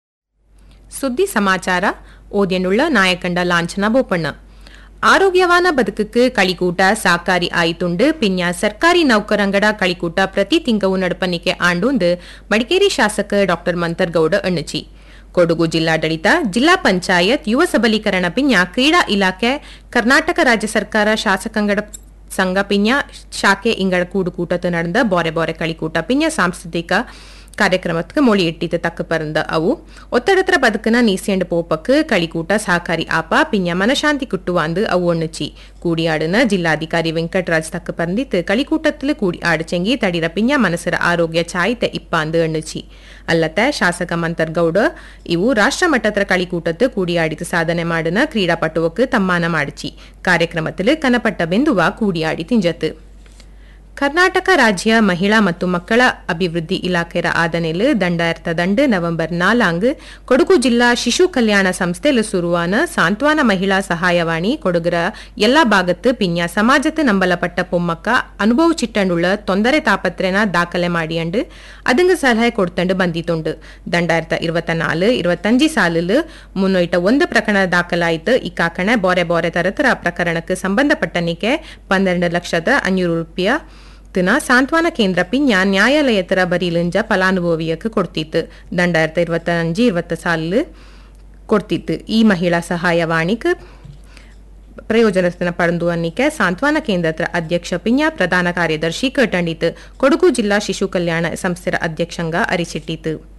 ಸುದ್ದಿ ಸಮಾಚಾರ ಓದ್ಯನುಳ್ಳ ನಾಯಕಂಡ ಲಾಂಛನ ಬೋಪಣ್ಣ ಆರೋಗ್ಯವಾನ ಬದುಕಕ್ಕೆ ಕಳಿಕೂಟ ಸಾಕಾರಿ ಆಯಿತುಂಡು ಪಿನ್ಯ ಸರ್ಕಾರಿ ನೌಕರಂಗಡ ಕಳಿಕೂಟ ಪ್ರತಿ ತಿಂಗವು ನಡಪನಿಕೆ ಆಂಡುಂದು ಮಡಿಕೇರಿ ಶಾಸಕ ಡಾಕ್ಟರ್ ಮಂತರ್ಗೌಡ ಅಣ್ಣಚಿ ಕೊಡಗು ಜಿಲ್ಲಾಡಳಿತ ಜಿಲ್ಲಾ ಪಂಚಾಯತ್ ಯುವ ಸಬಲೀಕರಣ ಪಿನ್ಯ ಕ್ರೀಡಾ ಇಲಾಖೆ ಕರ್ನಾಟಕ ರಾಜ್ಯ ಸರ್ಕಾರ ಶಾಸಕಾಂಗಡ ಸಂಘ ಪಿನ್ಯ ಶಾಖೆ ಇಂಗಡ ಕೂಡುಕೂಟತ್ತು ನಡೆದ ಬೋರೆ ಬೋರೆ ಕಳಿಕೂಟ ಪಿನ್ಯ ಸಾಂಸ್ಕೃತಿಕ ಕಾರ್ಯಕ್ರಮಕ್ಕೆ ಮொழி ಎಟ್ಟಿತು ತಕ್ಕ ಪರಂದ ಅವು ಒತ್ತಡತ್ರ ಬದುಕನ ನೀಸೆಂಡು ಪೋಪಕ್ಕೆ ಕಳಿಕೂಟ ಸಹಕಾರಿ ಆಪ ಪಿನ್ಯ ಮನಶಾಂತಿ ಕುಟ್ಟುವಾಂದು ಅವು ಒಣ್ಣುಚಿ ಕೂಡಿಯಾಡಿನ ಜಿಲ್ಲಾಧಿಕಾರಿ ವೆಂಕಟರಾಜ್ ತಕ್ಕ ಪರಂದಿತ್ತು களிக்கூட்டத்தில் கூடி ஆடிச்செங்கி தடிர பிஞ்ச மனசுர ஆரோக்கிய சாய்த்த இப்பாந்து எண்ணுச்சி ಅಲ್ಲತ್ತ ಶಾಸಕ ಮಂತರ್ ಗೌಡ ಇವು ರಾಷ್ಟ್ರ ಮಟ್ಟದ களிக்கூட்டத்து ಕೂಡಿಯಾಡಿತು ಸಾಧನೆ ಮಾಡಿನ ಕ್ರೀಡಾಪಟುವಕ್ಕೆ ತಮ್ಮಾನ ಮಾಡಿಚಿ ಕಾರ್ಯಕ್ರಮത്തിൽ ಕನಪಟ್ಟ ಬಿಂದುವ ಕೂಡಿಯಾಡಿ ತಿಂಜತ್ತು ಕರ್ನಾಟಕ ರಾಜ್ಯ ಮಹಿಳಾ ಮತ್ತು ಮಕ್ಕಳ ಅಭಿವೃದ್ಧಿ ಇಲಾಖೆಯ ಆದನೆಲು ದಂಡಾಯಿರತ ದಂಡು ನವೆಂಬರ್ ನಾಲಾಂಗ್ ಕೊಡಗು ಜಿಲ್ಲಾ ಶಿಶು ಕಲ್ಯಾಣ ಸಂಸ್ಥೆಲು ಸುರುವಾನ ಸಾಂತ್ವನ ಮಹಿಳಾ ಸಹಾಯವಾಣಿ ಕೊಡಗರ ಎಲ್ಲಾ ಭಾಗತ್ತು ಪಿನ್ಯ ಸಮಾಜத்து ನಂಬಲಪಟ್ಟ பொம்மக்க ಅನುಭವ ಚಿಟ್ಟಂಡುಳ್ಳ ತೊಂದರೆ ತಾಪತ್ರೆನ ದಾಖಲೆ ಮಾಡಿಯಂಡು ಅದಂಗ ಸಲಹೆ ಕೊಡ್ತಂಡು ಬಂದಿತ್ತುಂಡು ದಂಡಾಯಿರತ ഇരുപത്തി നാല് ഇരുപത്തഞ്ച് സാലില് മുന്നോട്ട് ಒಂದು ಪ್ರಕರಣ ದಾಖಲಾಯಿತು ಈ ಕಾಕಣ ಬೋರೆ ಬೋರೆ ತರತರ ಪ್ರಕರಣಕ್ಕೆ ಸಂಬಂಧಪಟ್ಟನಿಕೆ ಪನ್ನೆರಡು ಲಕ್ಷದ ಅഞ്ഞൂറ് ರೂಪಾಯಿ ತಿನ ಸಾಂತ್ವನ ಕೇಂದ್ರ ಪಿನ್ಯ ನ್ಯಾಯಾಲಯತರ ಬರೀಲಿಂಜ ಫಲಾನುಭವಿಯಕ್ಕೆ ಕೊಡ್ತಿತ್ತು ದಂಡಾಯಿರತ ഇരുപത്തഞ്ച് ഇരുപത്തി ಸಾಲಿല് ಕೊಡ್ತಿತ್ತು ಈ ಮಹಿಳಾ ಸಹಾಯವಾಣಿಗೆ ಪ್ರಯೋಜನ ಪಡೆದು ಅನ್ನಿಕೆ ಸಾಂತ್ವನ ಕೇಂದ್ರದ ಅಧ್ಯಕ್ಷ ಪಿನ್ಯ ಪ್ರಧಾನ ಕಾರ್ಯದರ್ಶಿ ಕಟಂಡಿತು ಕೊಡಗು ಜಿಲ್ಲಾ ಶಿಶು ಕಲ್ಯಾಣ ಸಂಸ್ಥೆಯ ಅಧ್ಯಕ್ಷಂಗ ಅರಿಸಿಟ್ಟಿತು